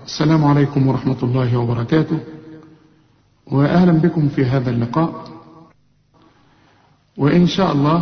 السلام عليكم ورحمة الله وبركاته وأهلا بكم في هذا اللقاء وإن شاء الله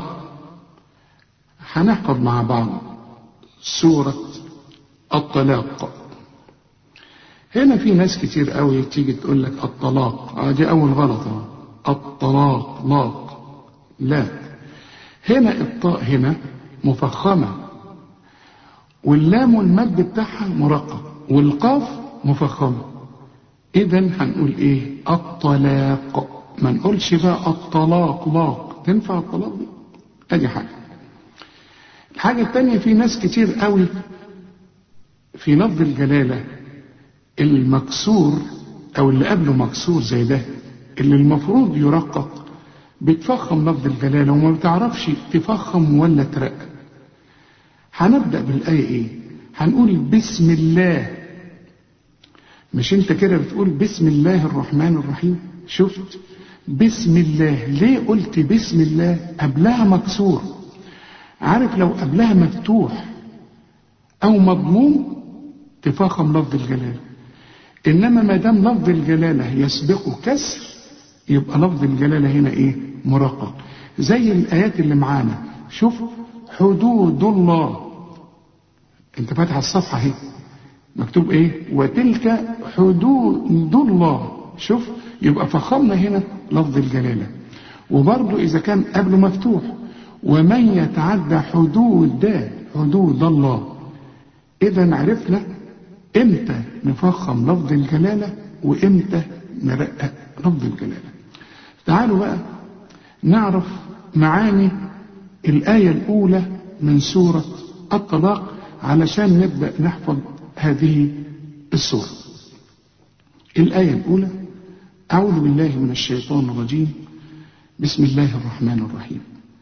هنحفظ مع بعض سورة الطلاق هنا في ناس كتير قوي تيجي تقول لك الطلاق اه دي أول غلطة الطلاق لاق لا هنا الطاء هنا مفخمة واللام والمد بتاعها مرقق والقاف مفخمة إذا هنقول إيه الطلاق ما نقولش بقى الطلاق لاق تنفع الطلاق دي أدي حاجة الحاجة التانية في ناس كتير قوي في لفظ الجلالة المكسور أو اللي قبله مكسور زي ده اللي المفروض يرقق بتفخم لفظ الجلالة وما بتعرفش تفخم ولا ترقق هنبدأ بالآية إيه هنقول بسم الله مش انت كده بتقول بسم الله الرحمن الرحيم شفت بسم الله ليه قلت بسم الله قبلها مكسور عارف لو قبلها مفتوح او مضموم تفخم لفظ الجلاله انما ما دام لفظ الجلاله يسبقه كسر يبقى لفظ الجلاله هنا ايه مرقق زي الايات اللي معانا شوف حدود الله انت فاتح الصفحه اهي مكتوب ايه وتلك حدود الله شوف يبقى فخمنا هنا لفظ الجلاله وبرضه اذا كان قبله مفتوح ومن يتعدى حدود حدود الله اذا عرفنا امتى نفخم لفظ الجلاله وامتى نرقق لفظ الجلاله تعالوا بقى نعرف معاني الايه الاولى من سوره الطلاق علشان نبدا نحفظ هذه السورة الآية الأولى أعوذ بالله من الشيطان الرجيم بسم الله الرحمن الرحيم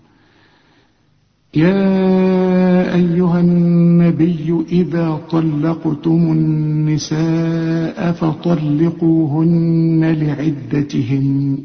يا أيها النبي إذا طلقتم النساء فطلقوهن لعدتهن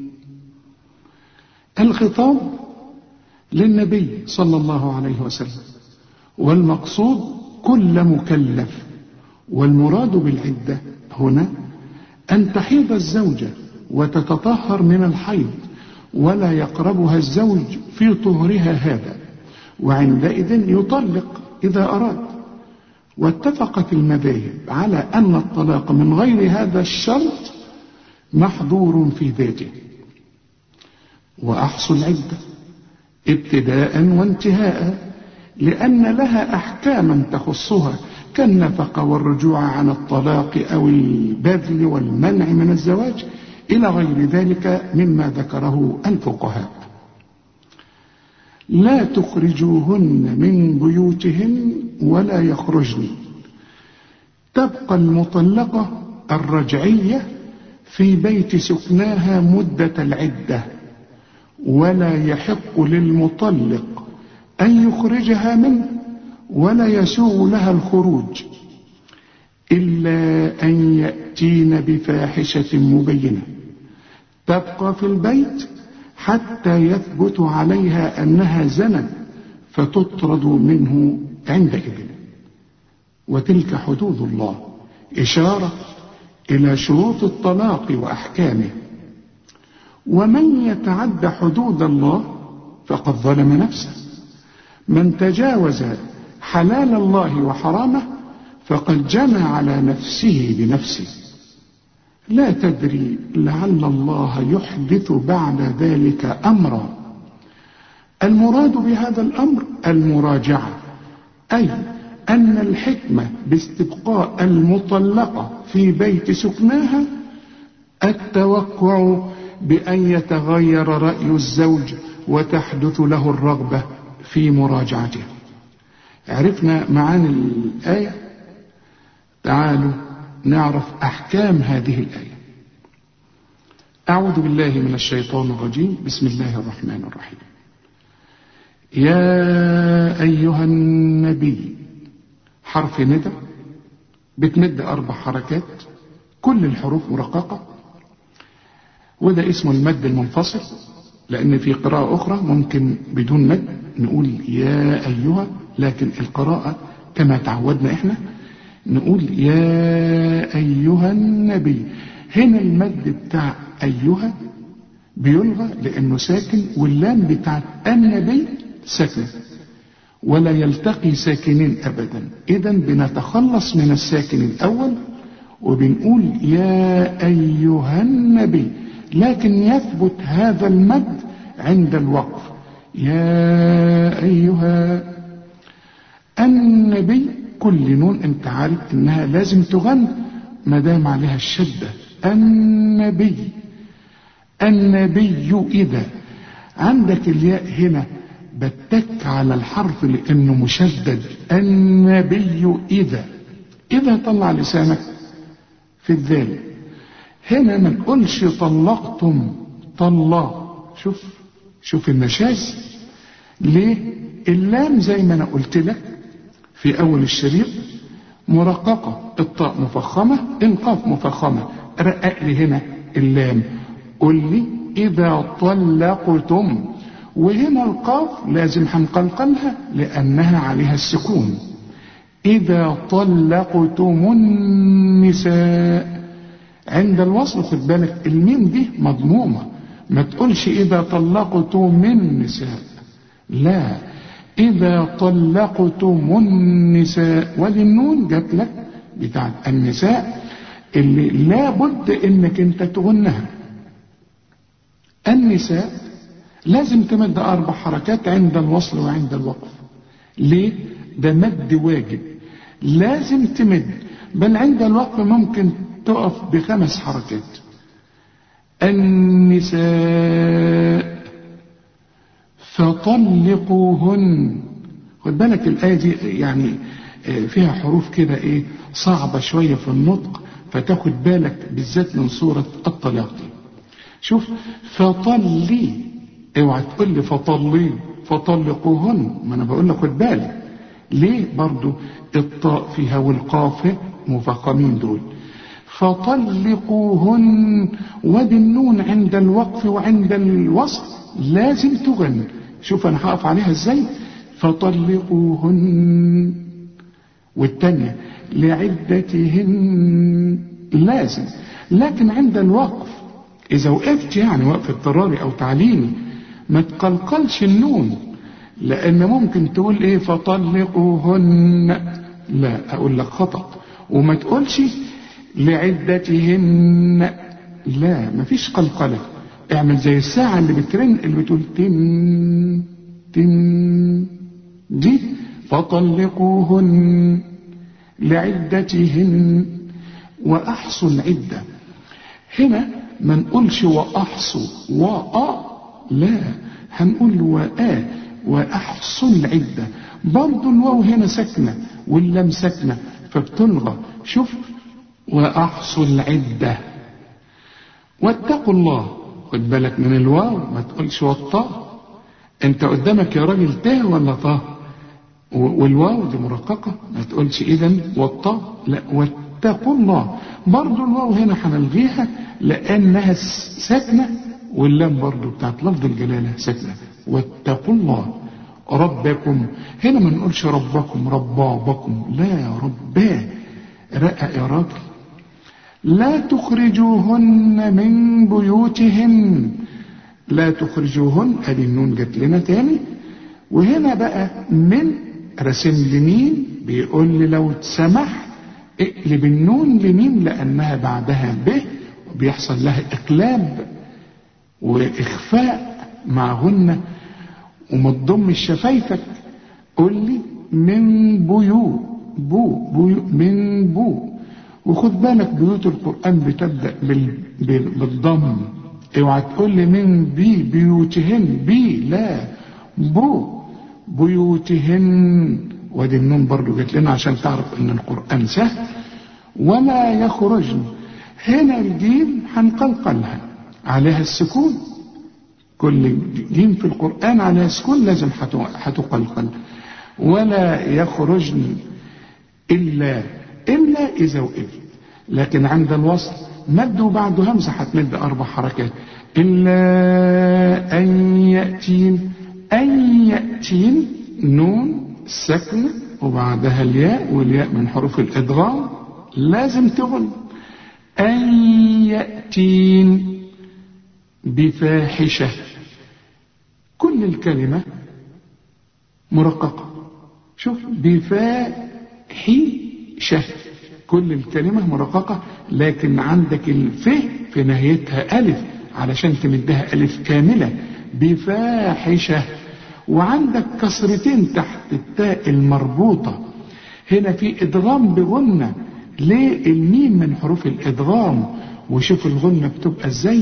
الخطاب للنبي صلى الله عليه وسلم والمقصود كل مكلف والمراد بالعدة هنا أن تحيض الزوجة وتتطهر من الحيض ولا يقربها الزوج في طهرها هذا وعندئذ يطلق إذا أراد واتفقت المذاهب على أن الطلاق من غير هذا الشرط محظور في ذاته وأحصوا العدة ابتداء وانتهاء لأن لها أحكاما تخصها كالنفقة والرجوع عن الطلاق أو البذل والمنع من الزواج إلى غير ذلك مما ذكره الفقهاء لا تخرجوهن من بيوتهن ولا يخرجن تبقى المطلقة الرجعية في بيت سكناها مدة العدة ولا يحق للمطلق أن يخرجها منه ولا يسوغ لها الخروج إلا أن يأتين بفاحشة مبينة تبقى في البيت حتى يثبت عليها أنها زنت فتطرد منه عندئذ وتلك حدود الله إشارة إلى شروط الطلاق وأحكامه ومن يتعد حدود الله فقد ظلم نفسه من تجاوز حلال الله وحرامه فقد جنى على نفسه بنفسه لا تدري لعل الله يحدث بعد ذلك امرا المراد بهذا الامر المراجعه اي ان الحكمه باستبقاء المطلقه في بيت سكناها التوقع بان يتغير راي الزوج وتحدث له الرغبه في مراجعته عرفنا معاني الآية تعالوا نعرف أحكام هذه الآية أعوذ بالله من الشيطان الرجيم بسم الله الرحمن الرحيم يا أيها النبي حرف ندى بتمد أربع حركات كل الحروف مرققة وده اسمه المد المنفصل لأن في قراءة أخرى ممكن بدون مد نقول يا أيها لكن القراءة كما تعودنا إحنا نقول يا أيها النبي هنا المد بتاع أيها بيلغى لأنه ساكن واللام بتاعت النبي ساكنة ولا يلتقي ساكنين أبدا إذا بنتخلص من الساكن الأول وبنقول يا أيها النبي لكن يثبت هذا المد عند الوقف يا أيها النبي كل نون انت عارف انها لازم تغن ما دام عليها الشدة النبي النبي إذا عندك الياء هنا بتك على الحرف لأنه مشدد النبي إذا إذا طلع لسانك في الذال هنا ما نقولش طلقتم طلاق شوف شوف النشاز ليه اللام زي ما انا قلت لك في اول الشريط مرققة الطاء مفخمة القاف مفخمة رقق لي هنا اللام قل لي إذا طلقتم وهنا القاف لازم هنقلقلها لأنها عليها السكون إذا طلقتم النساء عند الوصل خد بالك الميم دي مضمومة ما تقولش إذا طلقتم النساء لا إذا طلقتم النساء ودي النون جات لك بتاعت النساء اللي لابد انك انت تغنها النساء لازم تمد أربع حركات عند الوصل وعند الوقف ليه؟ ده مد واجب لازم تمد بل عند الوقف ممكن تقف بخمس حركات النساء فطلقوهن خد بالك الآية دي يعني فيها حروف كده ايه صعبة شوية في النطق فتاخد بالك بالذات من سورة الطلاق دي شوف فطلي اوعى تقول لي فطلي فطلقوهن ما انا بقول لك خد بالك ليه برضو الطاء فيها والقاف مفخمين دول فطلقوهن ودي النون عند الوقف وعند الوصل لازم تغن شوف انا هقف عليها ازاي فطلقوهن والتانية لعدتهن لازم لكن عند الوقف إذا وقفت يعني وقف اضطراري أو تعليمي ما تقلقلش النون لأن ممكن تقول إيه فطلقوهن لا أقول لك خطأ وما تقولش لعدتهن لا مفيش قلقلة اعمل زي الساعة اللي بترن اللي بتقول تن تن دي فطلقوهن لعدتهن وأحصوا العدة هنا ما نقولش وأحصوا وأ لا هنقول وآ وأحصوا العدة برضو الواو هنا ساكنة واللام ساكنة فبتلغى شوف وأحصوا العدة واتقوا الله خد بالك من الواو ما تقولش والطاء انت قدامك يا راجل تاء ولا طاء والواو دي مرققة ما تقولش إذا والطاء لا واتقوا الله برضو الواو هنا هنلغيها لأنها ساكنة واللام برضو بتاعت لفظ الجلالة ساكنة واتقوا الله ربكم هنا ما نقولش ربكم ربابكم لا يا رباه رقق يا راجل لا تخرجوهن من بيوتهن لا تخرجوهن ادي النون جت لنا تاني وهنا بقى من رسم لمين بيقول لي لو تسمح اقلب النون لمين لانها بعدها به وبيحصل لها اقلاب واخفاء معهن وما تضمش شفايفك قول لي من بيو بو, بيو من بو وخد بالك بيوت القرآن بتبدأ بال... بالضم اوعى تقول لي من بي بيوتهن بي لا بو بيوتهن وادي النون برضو جت لنا عشان تعرف ان القرآن سهل ولا يخرجن هنا الجيم هنقلقلها عليها السكون كل جيم في القرآن عليها سكون لازم هتقلقل ولا يخرجن إلا إلا إذا وقفت لكن عند الوصل مد وبعده همزة هتمد أربع حركات إلا أن يأتين أن يأتين نون سكنة وبعدها الياء والياء من حروف الإدغام لازم تغن أن يأتين بفاحشة كل الكلمة مرققة شوف بفاحشة كل الكلمة مرققة لكن عندك الف في نهايتها ألف علشان تمدها ألف كاملة بفاحشة وعندك كسرتين تحت التاء المربوطة هنا في إدغام بغنة ليه الميم من حروف الإدغام وشوف الغنة بتبقى ازاي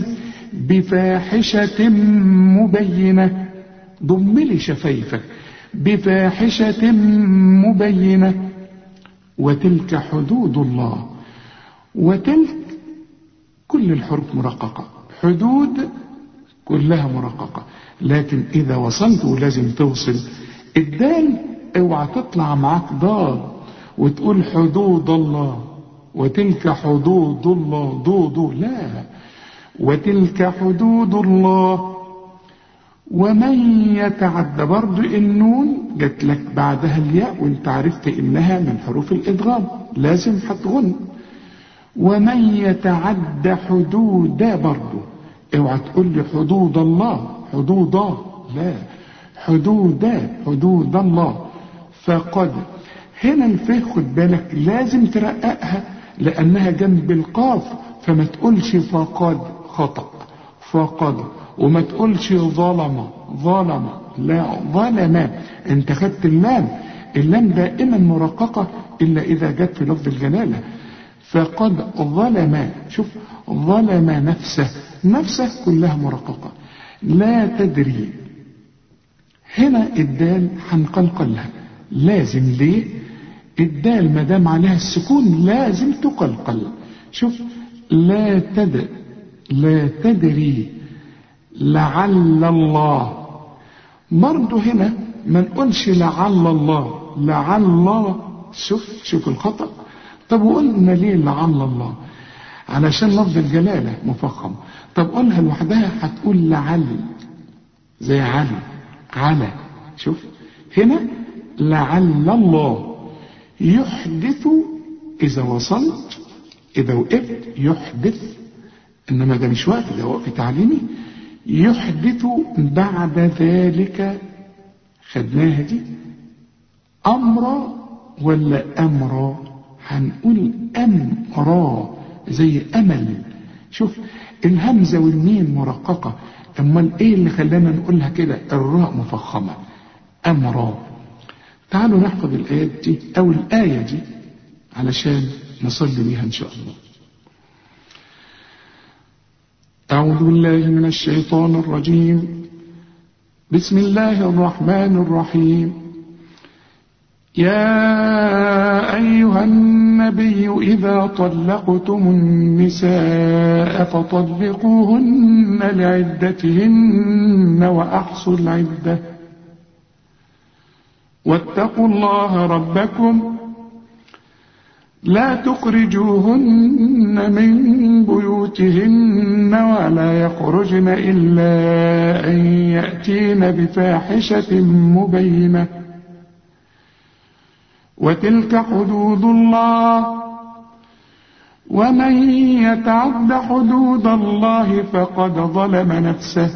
بفاحشة مبينة ضم لي شفايفك بفاحشة مبينة وتلك حدود الله وتلك كل الحروف مرققة حدود كلها مرققة لكن إذا وصلت ولازم توصل الدال اوعى تطلع معاك ضاد وتقول حدود الله وتلك حدود الله دو دو لا وتلك حدود الله ومن يتعد برضو النون جت لك بعدها الياء وانت عرفت انها من حروف الادغام لازم هتغن ومن يتعد حدود برضو اوعى تقول لي حدود الله حدود لا حدود حدود الله فقد هنا الفه خد بالك لازم ترققها لانها جنب القاف فما تقولش فقد خطأ فقد وما تقولش ظلم ظلم لا ظلم انت خدت اللام اللام دائما مرققة إلا إذا جت في لفظ الجلالة فقد ظلم شوف ظلم نفسه نفسه كلها مرققة لا تدري هنا الدال هنقلقلها لازم ليه الدال ما دام عليها السكون لازم تقلقل شوف لا تد لا تدري لعل الله برضه هنا ما نقولش لعل الله لعل الله شوف شوف الخطأ طب وقلنا ليه لعل الله علشان لفظ الجلالة مفخم طب قولها لوحدها هتقول لعل زي علي على شوف هنا لعل الله يحدث إذا وصلت إذا وقفت يحدث إنما ده مش وقت ده وقف تعليمي يحدث بعد ذلك خدناها دي أمر ولا أمر هنقول أمر زي أمل شوف الهمزة والميم مرققة أمال إيه اللي خلانا نقولها كده الراء مفخمة أمر تعالوا نحفظ الآيات دي أو الآية دي علشان نصلي بيها إن شاء الله أعوذ بالله من الشيطان الرجيم بسم الله الرحمن الرحيم يا أيها النبي إذا طلقتم النساء فطلقوهن لعدتهن وأحصوا العدة واتقوا الله ربكم لا تخرجوهن من بيوتهن ولا يخرجن إلا أن يأتين بفاحشة مبينة وتلك حدود الله ومن يتعد حدود الله فقد ظلم نفسه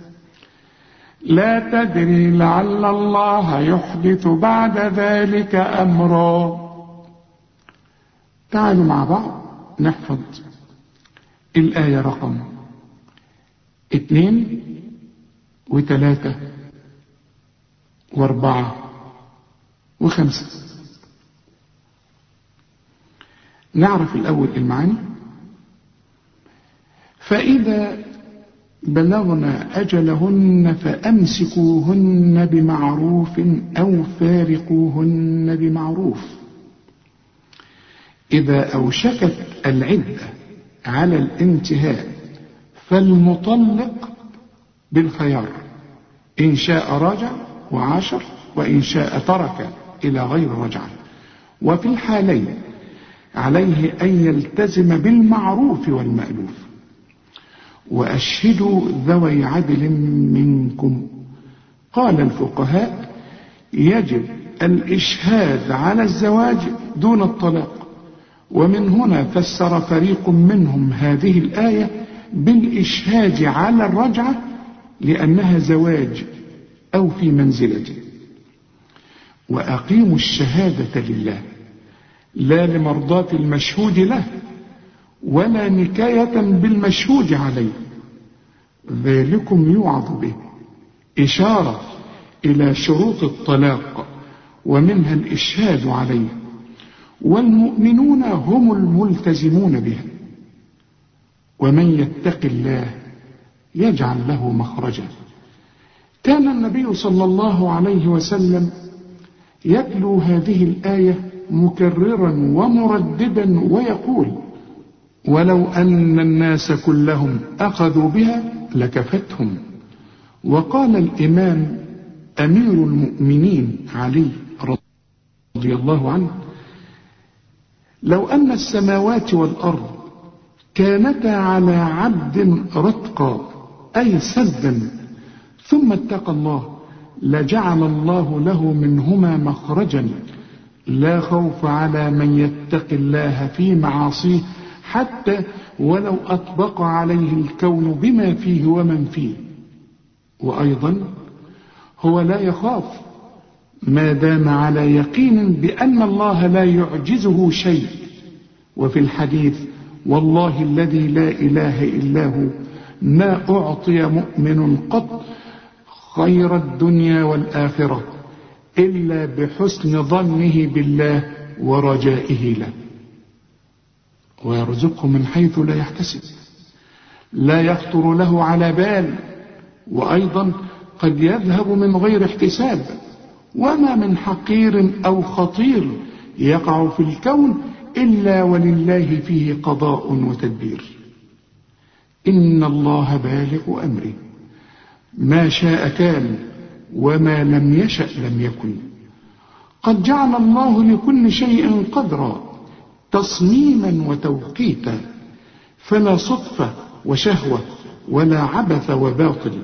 لا تدري لعل الله يحدث بعد ذلك أمرا تعالوا مع بعض نحفظ الآية رقم اثنين وثلاثة واربعة وخمسة نعرف الأول المعاني فإذا بلغن أجلهن فأمسكوهن بمعروف أو فارقوهن بمعروف إذا أوشكت العدة على الانتهاء فالمطلق بالخيار إن شاء رجع وعاشر وإن شاء ترك إلى غير رجعة وفي الحالين عليه أن يلتزم بالمعروف والمألوف وأشهدوا ذوي عدل منكم قال الفقهاء يجب الإشهاد على الزواج دون الطلاق ومن هنا فسر فريق منهم هذه الآية بالإشهاد على الرجعة لأنها زواج أو في منزلته وأقيموا الشهادة لله لا لمرضاة المشهود له ولا نكاية بالمشهود عليه ذلكم يوعظ به إشارة إلى شروط الطلاق ومنها الإشهاد عليه والمؤمنون هم الملتزمون بها ومن يتق الله يجعل له مخرجا كان النبي صلى الله عليه وسلم يتلو هذه الآية مكررا ومرددا ويقول ولو أن الناس كلهم أخذوا بها لكفتهم وقال الإمام أمير المؤمنين علي رضي الله عنه لو أن السماوات والأرض كانتا على عبد رتقا أي سدا ثم اتقى الله لجعل الله له منهما مخرجا لا خوف على من يتق الله في معاصيه حتى ولو أطبق عليه الكون بما فيه ومن فيه وأيضا هو لا يخاف ما دام على يقين بأن الله لا يعجزه شيء وفي الحديث والله الذي لا إله إلا هو ما أعطي مؤمن قط خير الدنيا والآخرة إلا بحسن ظنه بالله ورجائه له ويرزقه من حيث لا يحتسب لا يخطر له على بال وأيضا قد يذهب من غير احتساب وما من حقير أو خطير يقع في الكون إلا ولله فيه قضاء وتدبير إن الله بالغ أمره ما شاء كان وما لم يشأ لم يكن قد جعل الله لكل شيء قدرا تصميما وتوقيتا فلا صدفة وشهوة ولا عبث وباطل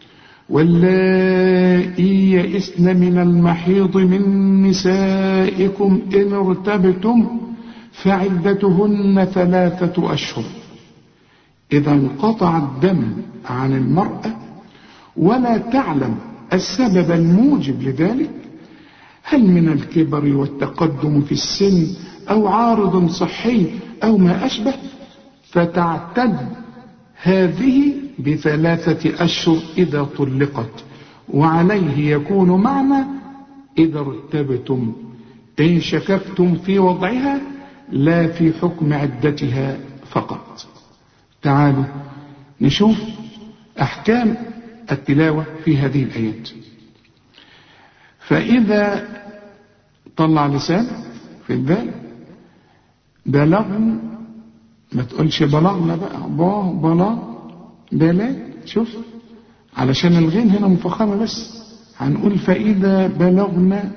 واللائي يئسن من المحيض من نسائكم إن ارتبتم فعدتهن ثلاثة أشهر إذا انقطع الدم عن المرأة ولا تعلم السبب الموجب لذلك هل من الكبر والتقدم في السن أو عارض صحي أو ما أشبه فتعتد هذه بثلاثة أشهر إذا طلقت وعليه يكون معنى إذا ارتبتم إن شككتم في وضعها لا في حكم عدتها فقط تعالوا نشوف أحكام التلاوة في هذه الآيات فإذا طلع لسان في البال بلغن ما تقولش بلغنا بقى با بلا بلا شوف علشان الغين هنا مفخمة بس هنقول فإذا بلغنا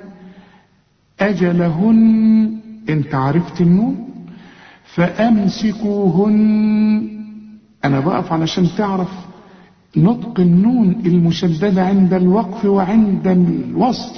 أجلهن انت عرفت النون فأمسكوهن أنا بقف علشان تعرف نطق النون المشددة عند الوقف وعند الوصل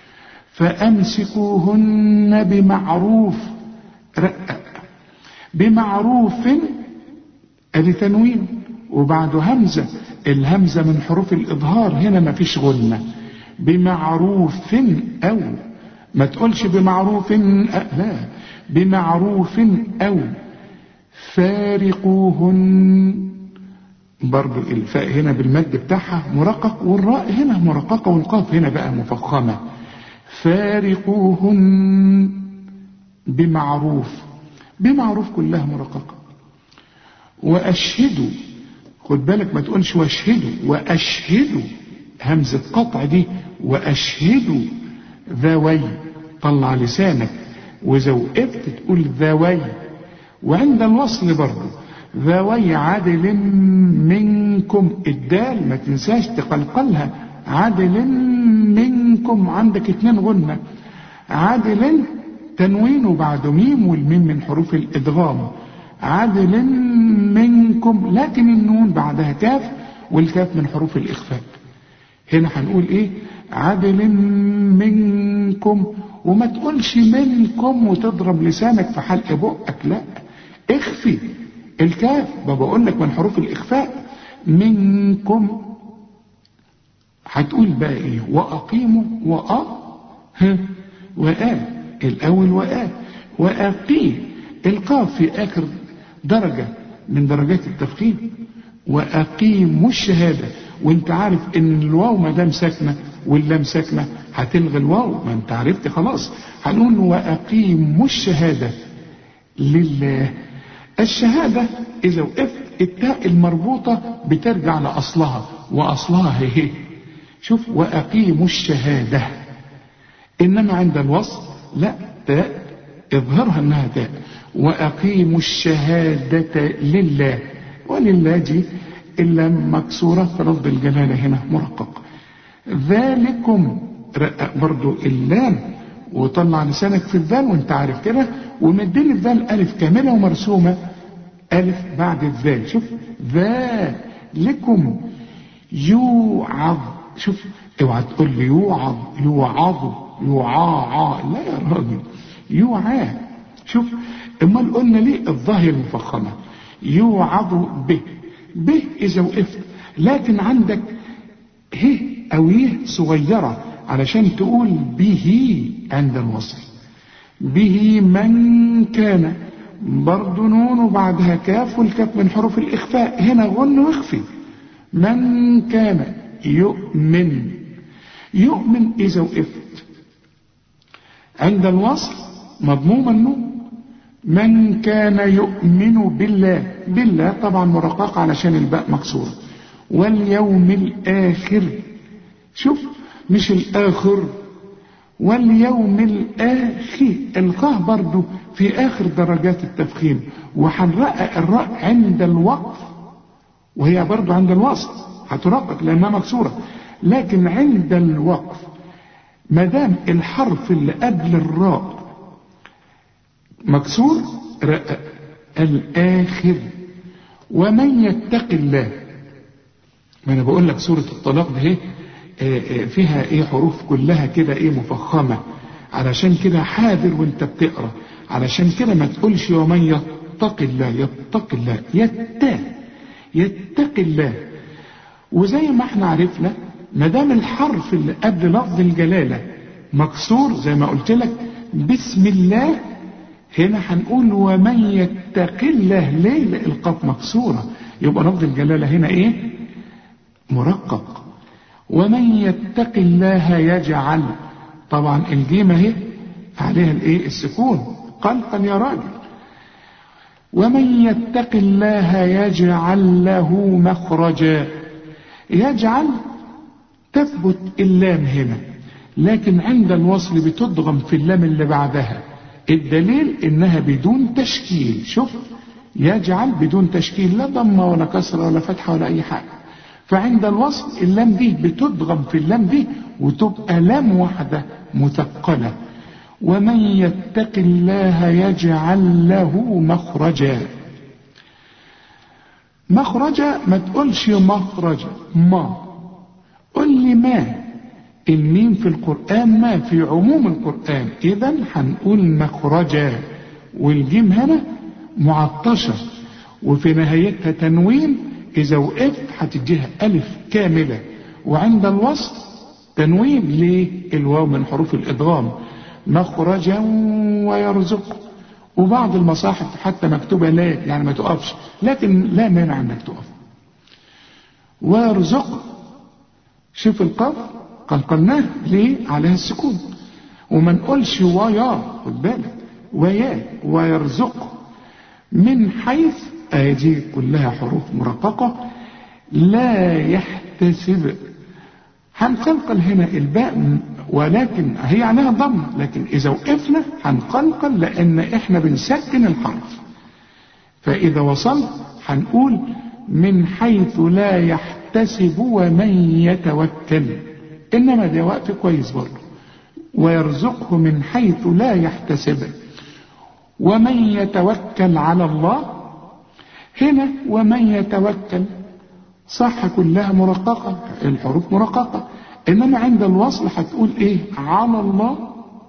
فأمسكوهن بمعروف رقق بمعروف ادي تنوين وبعد همزة الهمزة من حروف الإظهار هنا ما فيش غنة بمعروف أو ما تقولش بمعروف لا بمعروف أو فارقوهن برضو الفاء هنا بالمد بتاعها مرقق والراء هنا مرققة والقاف هنا بقى مفخمة فارقوهن بمعروف بمعروف كلها مرققة وأشهدوا خد بالك ما تقولش واشهدوا وأشهدوا همزة قطع دي وأشهدوا ذوي طلع لسانك وإذا وقفت تقول ذوي وعند الوصل برضه ذوي عدل منكم الدال ما تنساش تقلقلها عدل منكم عندك اتنين غنة عدل تنوين بعد ميم والميم من حروف الإدغام عدل منكم لكن النون بعدها كاف والكاف من حروف الإخفاء هنا هنقول إيه عدل منكم وما تقولش منكم وتضرب لسانك في حلق بقك لا اخفي الكاف ما بقول لك من حروف الاخفاء منكم هتقول بقى ايه واقيموا وأ ها وآ الاول وآ واقيم القاف في اخر درجه من درجات التفخيم واقيموا الشهاده وانت عارف ان الواو ما دام ساكنه واللام ساكنه هتلغي الواو ما انت عرفت خلاص هنقول واقيموا الشهاده لله الشهاده اذا وقفت التاء المربوطه بترجع لاصلها واصلها هي هي شوف واقيموا الشهاده انما عند الوصل لا تاء اظهرها انها تاء واقيموا الشهاده لله ولله دي الا مكسوره في لفظ الجلاله هنا مرقق ذلكم رقق برضو اللام وطلع لسانك في الذال وانت عارف كده ومدين الذال الف كامله ومرسومه الف بعد الذال شوف ذلكم يوعظ شوف اوعى تقول لي يوعظ يوعظ يوعاع لا يا راجل يوعى شوف امال قلنا ليه الظاهر مفخمه يوعظ به به اذا وقفت لكن عندك ه او يه صغيره علشان تقول به عند الوصل به من كان برضه نون وبعدها كاف والكاف من حروف الاخفاء هنا غن واخفي من كان يؤمن يؤمن اذا وقفت عند الوصل مضموم النون من كان يؤمن بالله بالله طبعا مرقق علشان الباء مكسوره واليوم الاخر شوف مش الاخر واليوم الاخر القاه برضو في اخر درجات التفخيم وهنرقق الراء عند الوقف وهي برضو عند الوصل هترقق لانها مكسوره لكن عند الوقف ما دام الحرف اللي قبل الراء مكسور رقق الاخر ومن يتق الله ما انا بقول لك سوره الطلاق دي فيها ايه حروف كلها كده ايه مفخمه علشان كده حاذر وانت بتقرا علشان كده ما تقولش ومن يتق الله يتق الله يتا يتق الله وزي ما احنا عرفنا ما دام الحرف اللي قبل لفظ الجلاله مكسور زي ما قلت لك بسم الله هنا هنقول ومن يتق الله ليه لأن القاف مكسوره يبقى لفظ الجلاله هنا ايه مرقق ومن يتق الله يجعل طبعا الجيم اهي عليها الايه السكون قلقا يا راجل ومن يتق الله يجعل له مخرجا يجعل تثبت اللام هنا لكن عند الوصل بتضغم في اللام اللي بعدها الدليل انها بدون تشكيل شوف يجعل بدون تشكيل لا ضمه ولا كسره ولا فتحه ولا اي حاجه فعند الوصل اللام دي بتضغم في اللام دي وتبقى لام واحدة مثقلة ومن يتق الله يجعل له مخرجا مخرجا ما تقولش مخرجا ما قل لي ما الميم في القرآن ما في عموم القرآن إذا هنقول مخرجا والجيم هنا معطشة وفي نهايتها تنوين إذا وقفت هتديها ألف كاملة وعند الوصل تنوين ليه؟ الواو من حروف الإدغام مخرجا ويرزق وبعض المصاحف حتى مكتوبة لا يعني ما تقفش لكن لا مانع انك تقف ويرزق شوف القاف قلقلناه ليه عليها السكون وما نقولش ويا خد بالك ويا ويرزق من حيث آية دي كلها حروف مرققة لا يحتسب هنقلقل هنا الباء ولكن هي عليها ضم لكن إذا وقفنا هنقلقل لأن إحنا بنسكن الحرف فإذا وصلت هنقول من حيث لا يحتسب ومن يتوكل إنما ده وقت كويس برضه ويرزقه من حيث لا يحتسب ومن يتوكل على الله هنا ومن يتوكل صح كلها مرققة الحروف مرققة إنما عند الوصل هتقول إيه على الله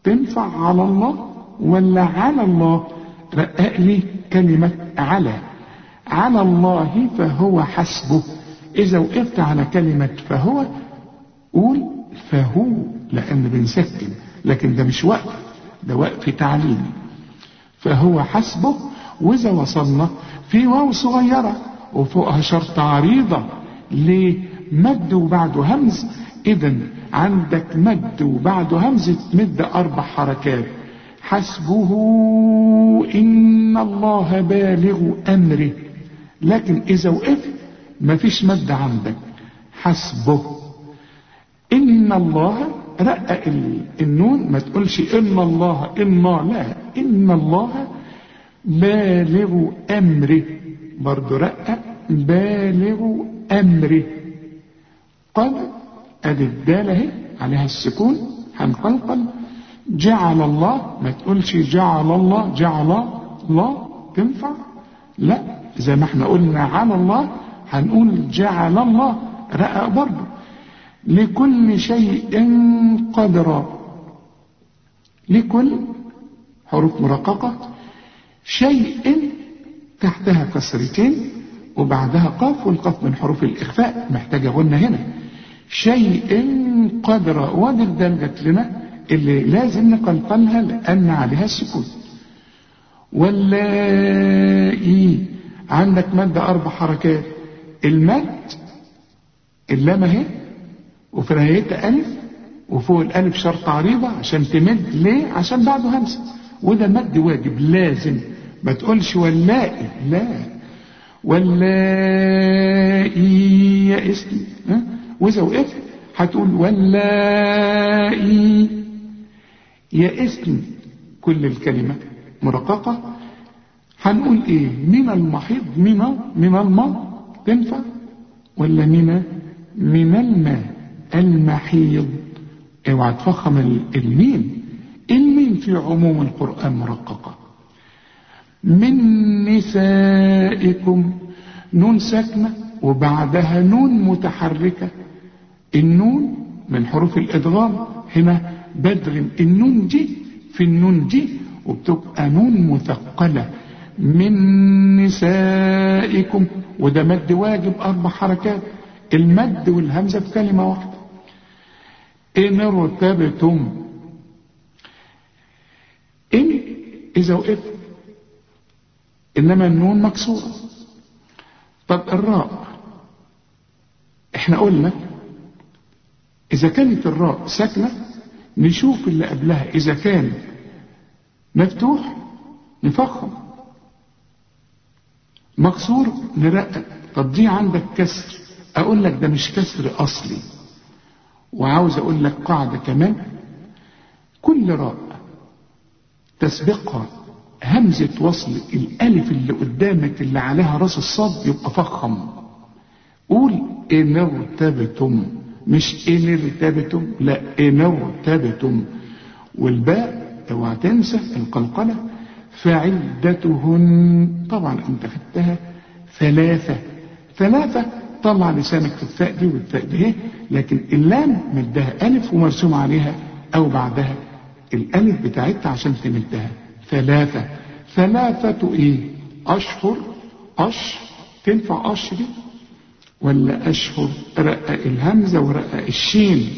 تنفع على الله ولا على الله رقق لي كلمة على على الله فهو حسبه إذا وقفت على كلمة فهو قول فهو لأن بنسكن لكن ده مش وقف ده وقف تعليمي فهو حسبه وإذا وصلنا في واو صغيرة وفوقها شرط عريضة ليه مد وبعده همز إذا عندك مد وبعده همزة مد أربع حركات حسبه إن الله بالغ أمره لكن إذا وقفت مفيش مد عندك حسبه إن الله رقق النون ما تقولش إن الله إن لا إن الله بالغ أمره برضه رقق بالغ أمره قال أدي الدالة اهي عليها السكون هنقلقل جعل الله ما تقولش جعل الله جعل الله تنفع لا زي ما احنا قلنا على الله هنقول جعل الله رقق برضه لكل شيء قدرا لكل حروف مرققة شيء تحتها كسرتين وبعدها قاف والقاف من حروف الإخفاء محتاجة غنة هنا شيء قدرا وادي الدال جت لنا اللي لازم نقلقلها لأن عليها السكون واللائي عندك مادة أربع حركات المد اللام اهي وفي نهايتها ألف وفوق الألف شرط عريضة عشان تمد ليه؟ عشان بعده همزة وده مد واجب لازم ما تقولش واللائي لا واللائي يا اسم ها؟ وإذا وقفت هتقول واللائي يا اسم كل الكلمة مرققة هنقول ايه من المحيض من من الماء تنفع ولا من من الماء المحيض اوعى تفخم الميم الميم في عموم القرآن مرققة من نسائكم نون ساكنة وبعدها نون متحركة النون من حروف الإدغام هنا بدغم النون دي في النون دي وبتبقى نون مثقلة من نسائكم وده مد واجب أربع حركات المد والهمزة في كلمة واحدة إن ارتبتم إن إذا وقفت إنما النون مكسورة طب الراء إحنا قلنا إذا كانت الراء ساكنة نشوف اللي قبلها إذا كان مفتوح نفخم مكسور نرقق طب دي عندك كسر أقول لك ده مش كسر أصلي وعاوز أقول لك قاعدة كمان كل راء تسبقها همزة وصل الألف اللي قدامك اللي عليها راس الصاد يبقى فخم قول إن ارتبتم مش إن ارتبتم لا إن ارتبتم والباء اوعى تنسى القلقلة فعدتهن طبعا انت خدتها ثلاثة ثلاثة طلع لسانك في الثاء دي والثاء دي لكن اللام مدها ألف ومرسوم عليها أو بعدها الألف بتاعتها عشان تمدها ثلاثة ثلاثة إيه أشهر أش تنفع أش دي ولا أشهر رقق الهمزة ورقق الشين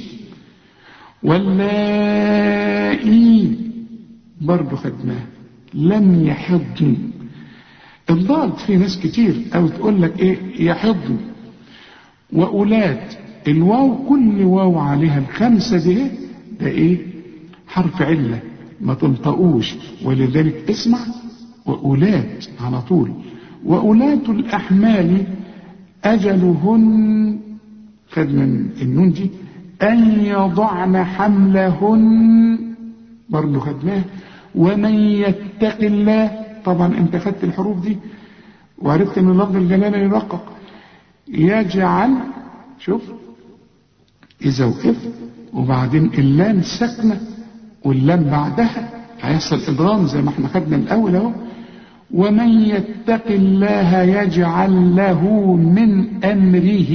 واللائي برضه خدناه لم يحضن الضاد في ناس كتير أو تقول لك إيه يحضن وأولاد الواو كل واو عليها الخمسة دي ده إيه حرف علة ما تنطقوش ولذلك اسمع وأولاد على طول وأولاة الأحمال أجلهن خد من النون دي أن يضعن حملهن برضه خدناه ومن يتق الله طبعا انت خدت الحروف دي وعرفت ان لفظ الجلالة يرقق يجعل شوف إذا وقفت وبعدين اللام ساكنة واللام بعدها هيحصل إضرام زي ما احنا خدنا الأول أهو ومن يتق الله يجعل له من أمره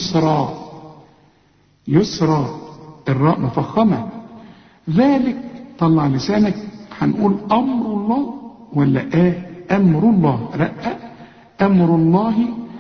يسرا يسرا الراء مفخمة ذلك طلع لسانك هنقول أمر الله ولا آه أمر الله رقق أمر الله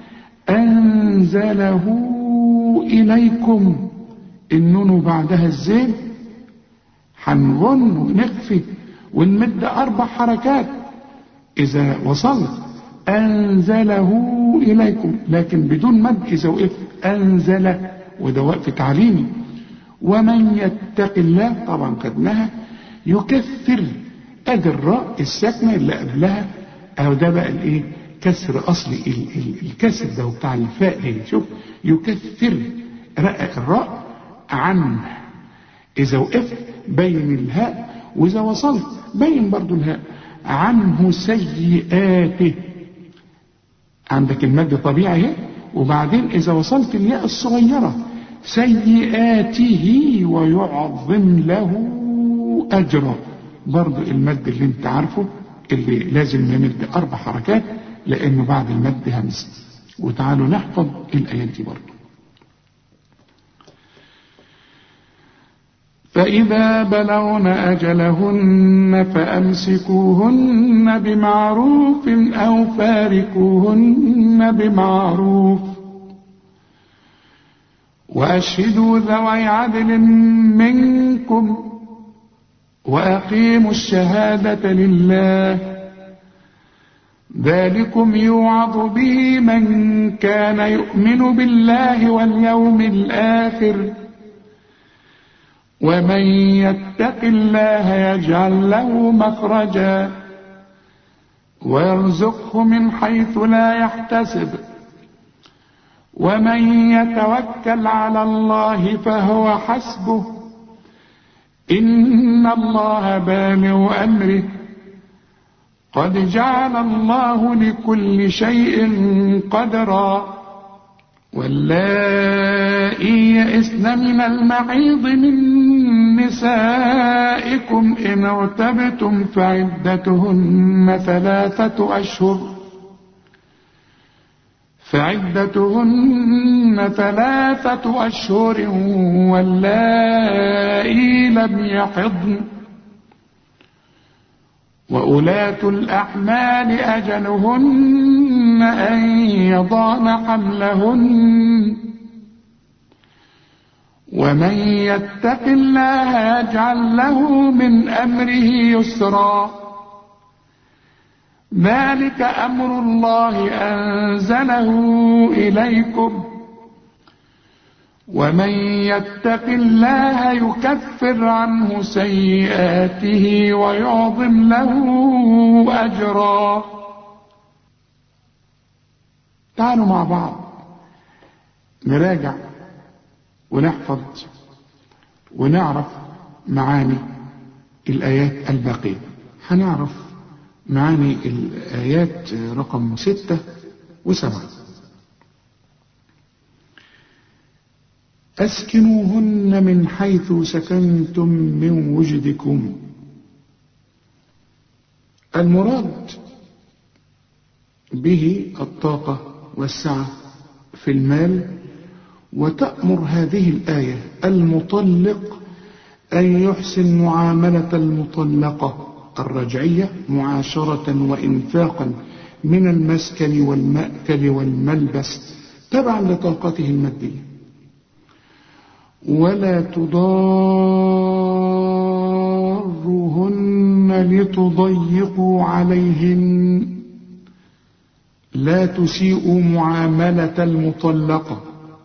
أنزله إليكم النون بعدها الزين هنغن ونخفي ونمد أربع حركات إذا وصلت أنزله إليكم لكن بدون مد إذا وقفت أنزل وده وقف تعليمي ومن يتق الله طبعا خدناها يكثر ادي الراء الساكنه اللي قبلها اهو ده بقى الايه كسر اصلي ال ال الكسر ده بتاع الفاء دي شوف يكثر رقق الراء عنه اذا وقفت بين الهاء واذا وصلت بين برضو الهاء عنه سيئاته عندك المد طبيعي اهي وبعدين اذا وصلت الياء الصغيره سيئاته ويعظم له أجرا برضو المد اللي انت عارفه اللي لازم نمد أربع حركات لأنه بعد المد همز وتعالوا نحفظ الآيات دي برضو فإذا بلغن أجلهن فأمسكوهن بمعروف أو فاركوهن بمعروف وأشهدوا ذوي عدل منكم وأقيموا الشهادة لله ذلكم يوعظ به من كان يؤمن بالله واليوم الآخر ومن يتق الله يجعل له مخرجا ويرزقه من حيث لا يحتسب ومن يتوكل على الله فهو حسبه إن الله بالغ أمره قد جعل الله لكل شيء قدرا واللائي يئسن من المحيض من نسائكم إن ارتبتم فعدتهن ثلاثة أشهر فعدتهن ثلاثة أشهر واللائي لم يحضن وأولاة الأحمال أجلهن أن يضعن حملهن ومن يتق الله يجعل له من أمره يسرا ذلك أمر الله أنزله إليكم ومن يتق الله يكفر عنه سيئاته ويعظم له أجرا تعالوا مع بعض نراجع ونحفظ ونعرف معاني الآيات الباقية هنعرف معاني الآيات رقم ستة وسبعة أسكنوهن من حيث سكنتم من وجدكم المراد به الطاقة والسعة في المال وتأمر هذه الآية المطلق أن يحسن معاملة المطلقة الرجعية معاشرة وإنفاقا من المسكن والمأكل والملبس تبعا لطاقته المادية ولا تضاروهن لتضيقوا عليهن لا تسيئوا معاملة المطلقة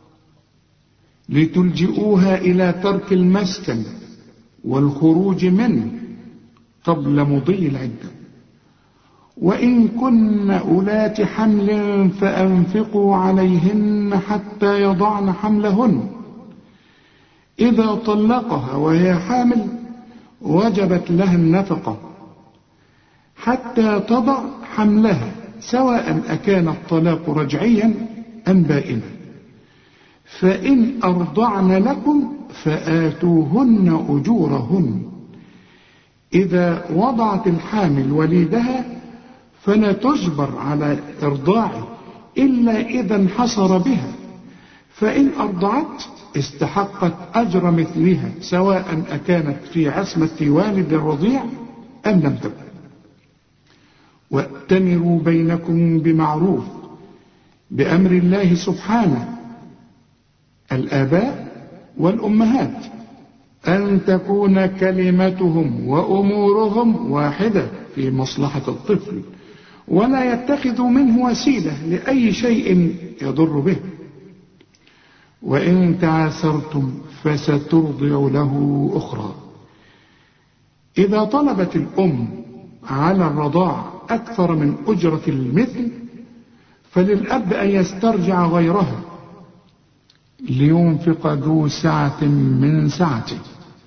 لتلجئوها إلى ترك المسكن والخروج منه قبل مضي العدة وإن كن أولات حمل فأنفقوا عليهن حتى يضعن حملهن إذا طلقها وهي حامل وجبت لها النفقة حتى تضع حملها سواء أكان الطلاق رجعيا أم بائنا فإن أرضعن لكم فآتوهن أجورهن إذا وضعت الحامل وليدها فلا تجبر على إرضاعه إلا إذا انحصر بها فإن أرضعت استحقت أجر مثلها سواء أكانت في عصمة والد رضيع أم لم تكن واتمروا بينكم بمعروف بأمر الله سبحانه الآباء والأمهات أن تكون كلمتهم وأمورهم واحدة في مصلحة الطفل ولا يتخذوا منه وسيلة لأي شيء يضر به وإن تعاثرتم فسترضع له أخرى إذا طلبت الأم على الرضاع أكثر من أجرة المثل فللأب أن يسترجع غيرها لينفق ذو سعة من سعته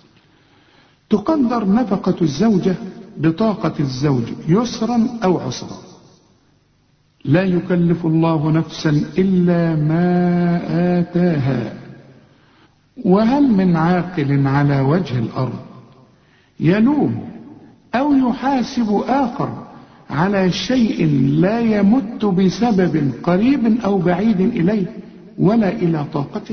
تقدر نفقة الزوجة بطاقة الزوج يسرا أو عسرا لا يكلف الله نفسا إلا ما آتاها وهل من عاقل على وجه الأرض يلوم أو يحاسب آخر على شيء لا يمت بسبب قريب أو بعيد إليه ولا إلى طاقته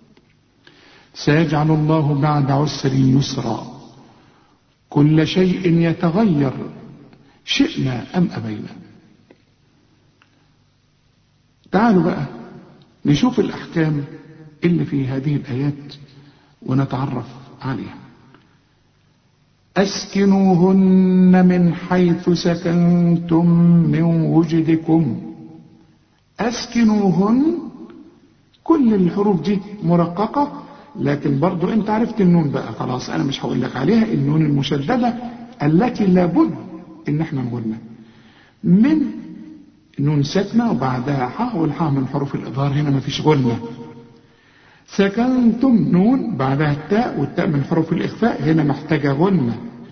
سيجعل الله بعد عسر يسرا كل شيء يتغير شئنا أم أبينا تعالوا بقى نشوف الأحكام اللي في هذه الآيات ونتعرف عليها أسكنوهن من حيث سكنتم من وجدكم أسكنوهن كل الحروف دي مرققة لكن برضو انت عرفت النون بقى خلاص انا مش هقول لك عليها النون المشددة التي لابد ان احنا نقولها من نون ساكنة وبعدها حاء والحاء من حروف الإظهار هنا ما فيش غنة سكنتم نون بعدها التاء والتاء من حروف الإخفاء هنا محتاجة غنة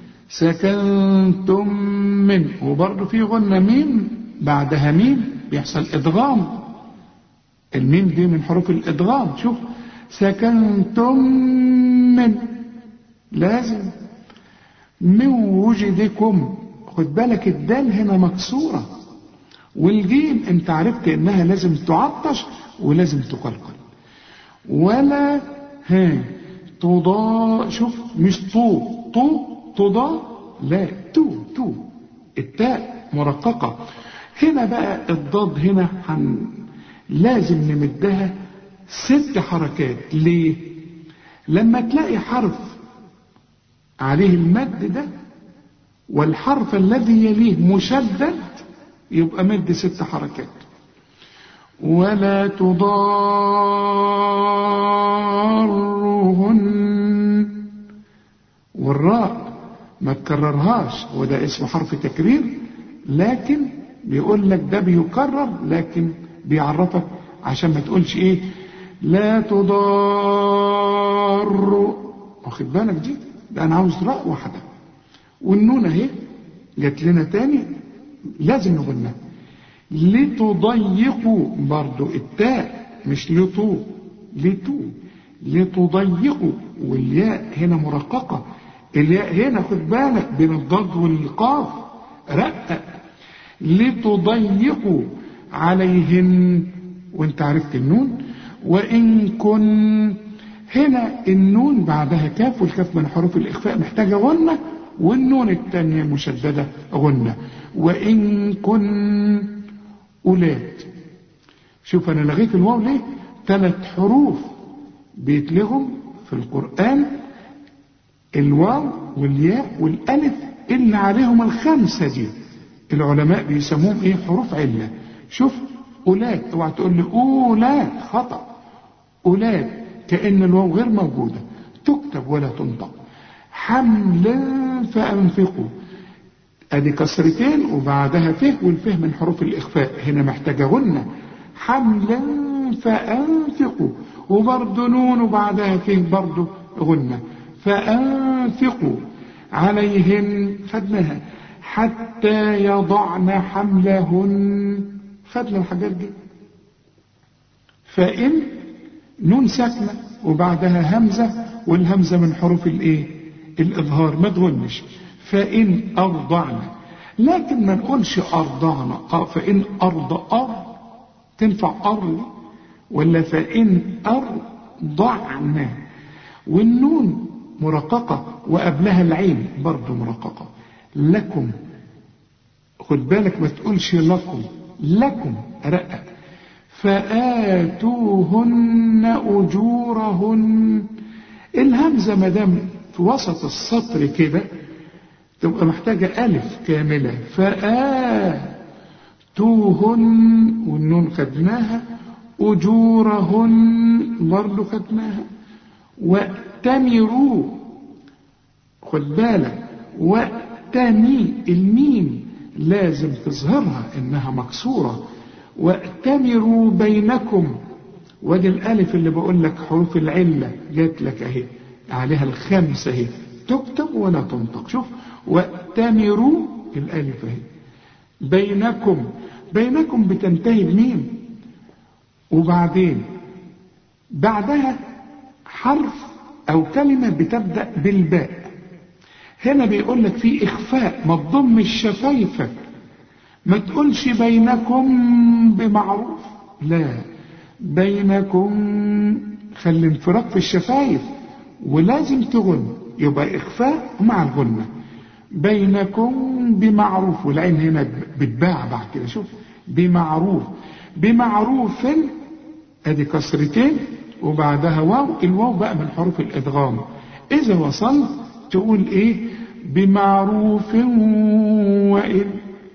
سكنتم من وبرضه في غنة ميم بعدها ميم بيحصل إدغام الميم دي من حروف الإدغام شوف سكنتم من لازم من وجدكم خد بالك الدال هنا مكسورة والجيم انت عرفت انها لازم تعطش ولازم تقلقل ولا ها تضا شوف مش طو طو تضا لا تو تو التاء مرققة هنا بقى الضاد هنا هن لازم نمدها ست حركات ليه لما تلاقي حرف عليه المد ده والحرف الذي يليه مشدد يبقى مد ست حركات ولا تضارهن والراء ما تكررهاش وده اسمه حرف تكرير لكن بيقول لك ده بيكرر لكن بيعرفك عشان ما تقولش ايه لا تضار واخد بالك دي ده انا عاوز راء واحده والنون اهي جت لنا تاني لازم نقولنا لتضيقوا برضو التاء مش لطو لتو لتضيقوا والياء هنا مرققة الياء هنا خد بالك بين الضاد والقاف رقق لتضيقوا عليهن وانت عرفت النون وإن كن هنا النون بعدها كاف والكاف من حروف الإخفاء محتاجة غنة والنون الثانية مشددة غنة وإن كن أولاد شوف أنا لغيت الواو ليه ثلاث حروف بيتلغوا في القرآن الواو والياء والألف اللي عليهم الخمسة دي العلماء بيسموهم ايه حروف علة شوف أولاد اوعى تقول لي أولاد خطأ أولاد كأن الواو غير موجودة تكتب ولا تنطق حملا فأنفقوا ادي كسرتين وبعدها فه والفه من حروف الإخفاء هنا محتاجة غنة حملا فأنفقوا وبرضه نون وبعدها فيه برضه غنة فأنفقوا عليهن خدناها حتى يضعن حملهن خدنا الحاجات دي فإن نون ساكنة وبعدها همزة والهمزة من حروف الايه الإظهار ما تغنش فإن أرضعن لكن ما نقولش أرضعن آه فإن أرض أر تنفع أر ولا فإن أر ضعن والنون مرققة وقبلها العين برضه مرققة لكم خد بالك ما تقولش لكم لكم رقق فآتوهن أجورهن الهمزة ما دام في وسط السطر كده تبقى محتاجة ألف كاملة فآتوهن والنون خدناها أجورهن برضه خدناها واتمروا خد بالك واتمي الميم لازم تظهرها انها مكسوره واتمروا بينكم وادي الالف اللي بقول لك حروف العله جات لك اهي عليها الخمسه اهي تكتب ولا تنطق شوف واتمروا الالف اهي بينكم بينكم بتنتهي بمين وبعدين بعدها حرف او كلمه بتبدا بالباء هنا بيقول لك في اخفاء ما تضمش شفايفك ما تقولش بينكم بمعروف لا بينكم خلي انفراج في الشفايف ولازم تغن يبقى اخفاء مع الغنه بينكم بمعروف والعين هنا بتباع بعد كده شوف بمعروف بمعروف ادي كسرتين وبعدها واو الواو بقى من حروف الادغام اذا وصلت تقول ايه بمعروف وإن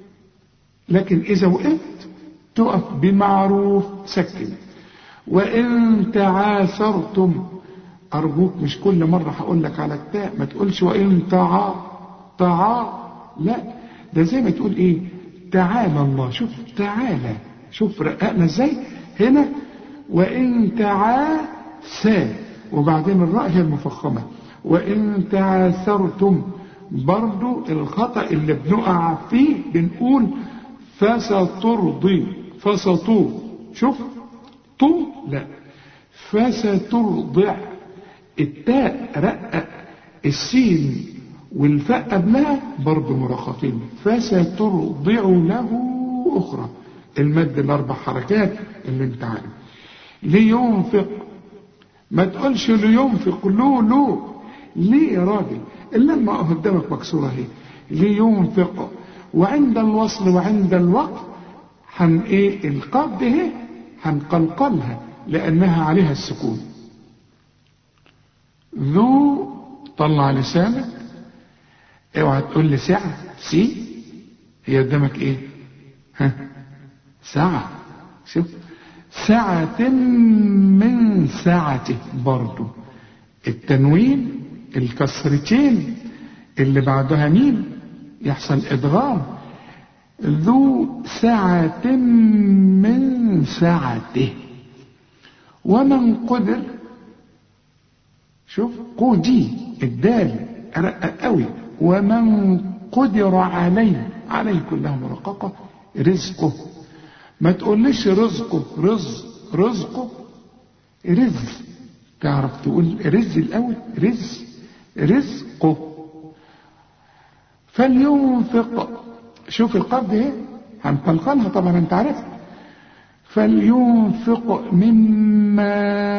لكن اذا وقفت تقف بمعروف سكن وان تعاثرتم ارجوك مش كل مره هقول لك على التاء ما تقولش وان تعا تعا لا ده زي ما تقول ايه تعالى الله شوف تعالى شوف رققنا ازاي هنا وإن تعاسى وبعدين الراء هي المفخمة وإن تعاثرتم برضو الخطأ اللي بنقع فيه بنقول فسترضي فستو شوف طو لا فسترضع التاء رقق السين والفاء قبلها برضو مرخطين فسترضع له أخرى المد الأربع حركات اللي انت عارف لينفق ما تقولش لينفق له له ليه يا راجل اللمة قدامك مكسورة اهي لينفق وعند الوصل وعند الوقت حن ايه القبض اهي هنقلقلها لانها عليها السكون ذو طلع لسانك اوعى تقول لي ساعة سي هي قدامك ايه ها ساعة شوف سعة من سعته برضو التنوين الكسرتين اللي بعدها مين يحصل ادغام ذو سعة من سعته ومن قدر شوف قودي الدال رقق قوي ومن قدر عليه عليه كلها مرققة رزقه ما تقوليش رزقه رز رزقه رز تعرف تقول رز الأول رز رزقه فلينفق شوف القبض اهي هنقلقلها طبعا انت عارف فلينفق مما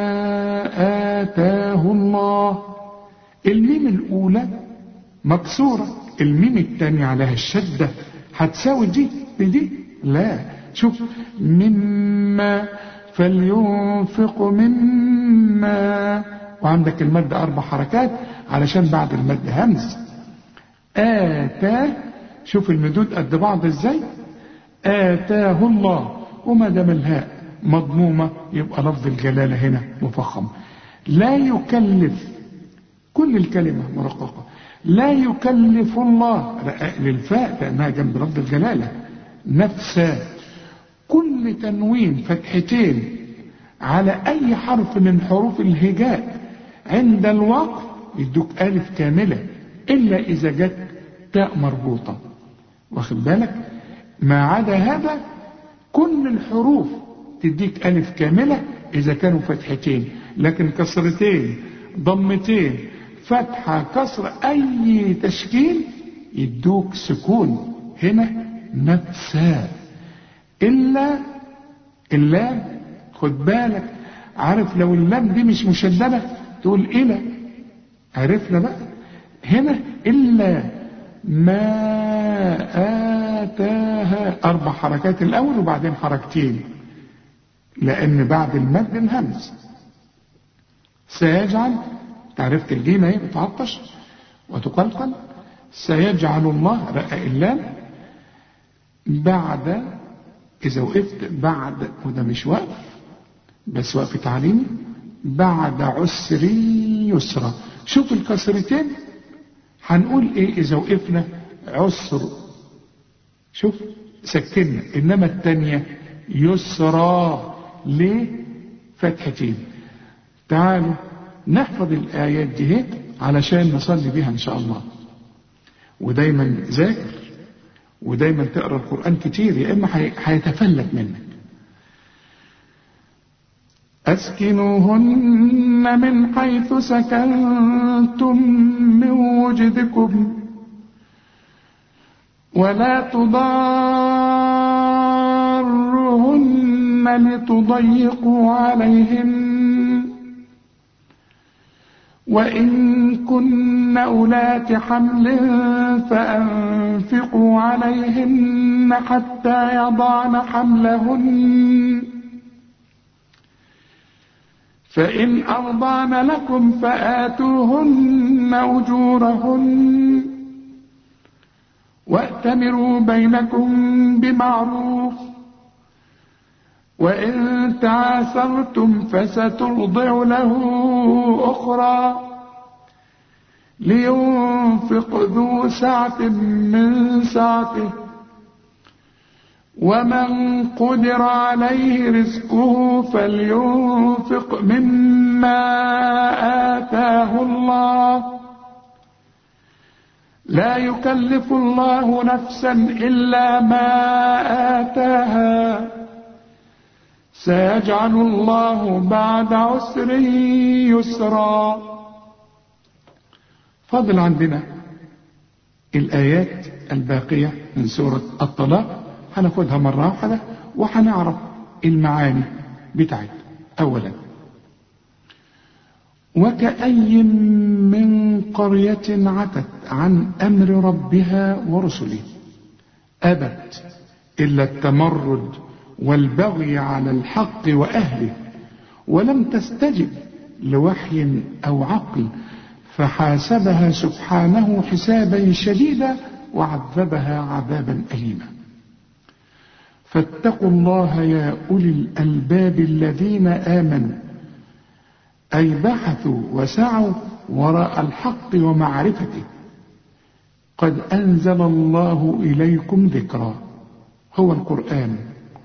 آتاه الله الميم الأولى مكسورة الميم الثانية عليها الشدة هتساوي دي بدي لا شوف مما فلينفق مما وعندك المد أربع حركات علشان بعد المد همز آتاه شوف المدود قد بعض ازاي آتاه الله وما دام الهاء مضمومة يبقى لفظ الجلالة هنا مفخم لا يكلف كل الكلمة مرققة لا يكلف الله للفاء لأنها جنب لفظ الجلالة نفسا كل تنوين فتحتين على أي حرف من حروف الهجاء عند الوقف يدوك ألف كاملة إلا إذا جت تاء مربوطة واخد بالك ما عدا هذا كل الحروف تديك ألف كاملة إذا كانوا فتحتين لكن كسرتين ضمتين فتحة كسر أي تشكيل يدوك سكون هنا نفسا إلا اللام خد بالك عارف لو اللام دي مش مشددة تقول إلى عرفنا بقى هنا إلا ما آتاها أربع حركات الأول وبعدين حركتين لأن بعد المد الهمز سيجعل تعرفت الجيم اهي بتعطش وتقلقل سيجعل الله رقق اللام بعد إذا وقفت بعد وده مش وقف بس وقف تعليمي بعد عسر يسرى شوف الكسرتين هنقول ايه إذا وقفنا عسر شوف سكتنا إنما التانية يسرى ليه فتحتين تعالوا نحفظ الآيات دي هيك علشان نصلي بيها إن شاء الله ودايما ذاكر ودايما تقرا القرآن كتير يا إما هيتفلت منك أسكنوهن من حيث سكنتم من وجدكم ولا تضاروهن لتضيقوا عليهن وإن كن أولات حمل فأنفقوا عليهن حتى يضعن حملهن فإن أرضان لكم فآتوهن أجورهن وأتمروا بينكم بمعروف وإن تعاثرتم فسترضع له أخرى لينفق ذو سعة من سعته ومن قدر عليه رزقه فلينفق مما آتاه الله لا يكلف الله نفسا إلا ما آتاها سيجعل الله بعد عسر يسرا فضل عندنا الآيات الباقية من سورة الطلاق هناخدها مرة واحدة وهنعرف المعاني بتاعتها أولا وكأي من قرية عتت عن أمر ربها ورسله أبت إلا التمرد والبغي على الحق وأهله ولم تستجب لوحي أو عقل فحاسبها سبحانه حسابا شديدا وعذبها عذابا أليما فاتقوا الله يا أولي الألباب الذين آمنوا أي بحثوا وسعوا وراء الحق ومعرفته قد أنزل الله إليكم ذكرا هو القرآن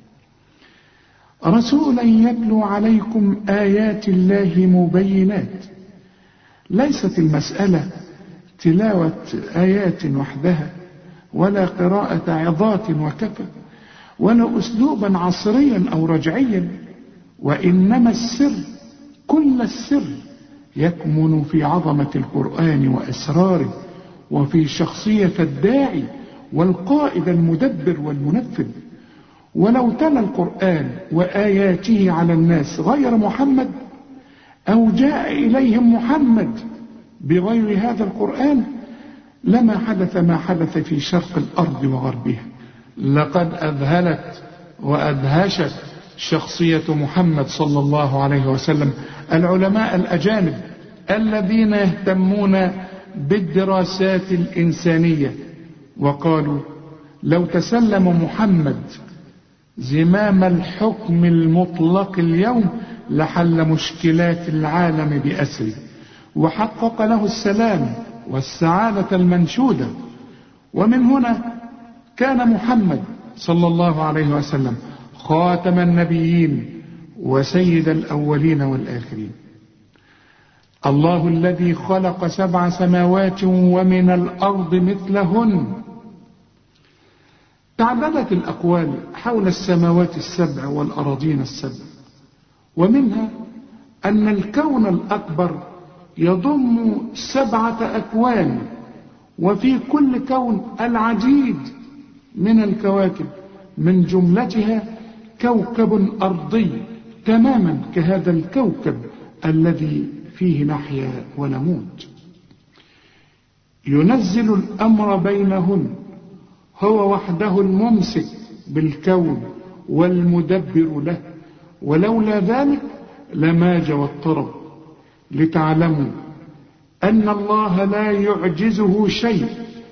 رسولا يتلو عليكم آيات الله مبينات ليست المسألة تلاوة آيات وحدها ولا قراءة عظات وكفى ولا أسلوبا عصريا أو رجعيا وإنما السر كل السر يكمن في عظمة القرآن وأسراره وفي شخصية الداعي والقائد المدبر والمنفذ ولو تلا القرآن وآياته على الناس غير محمد أو جاء إليهم محمد بغير هذا القرآن لما حدث ما حدث في شرق الأرض وغربها لقد أذهلت وأدهشت شخصية محمد صلى الله عليه وسلم العلماء الأجانب الذين يهتمون بالدراسات الإنسانية وقالوا لو تسلم محمد زمام الحكم المطلق اليوم لحل مشكلات العالم بأسره وحقق له السلام والسعادة المنشودة ومن هنا كان محمد صلى الله عليه وسلم خاتم النبيين وسيد الأولين والآخرين الله الذي خلق سبع سماوات ومن الأرض مثلهن تعددت الأقوال حول السماوات السبع والأراضين السبع ومنها أن الكون الأكبر يضم سبعة أكوان وفي كل كون العديد من الكواكب من جملتها كوكب أرضي تماما كهذا الكوكب الذي فيه نحيا ونموت ينزل الأمر بينهن هو وحده الممسك بالكون والمدبر له ولولا ذلك لماج واضطرب لتعلموا أن الله لا يعجزه شيء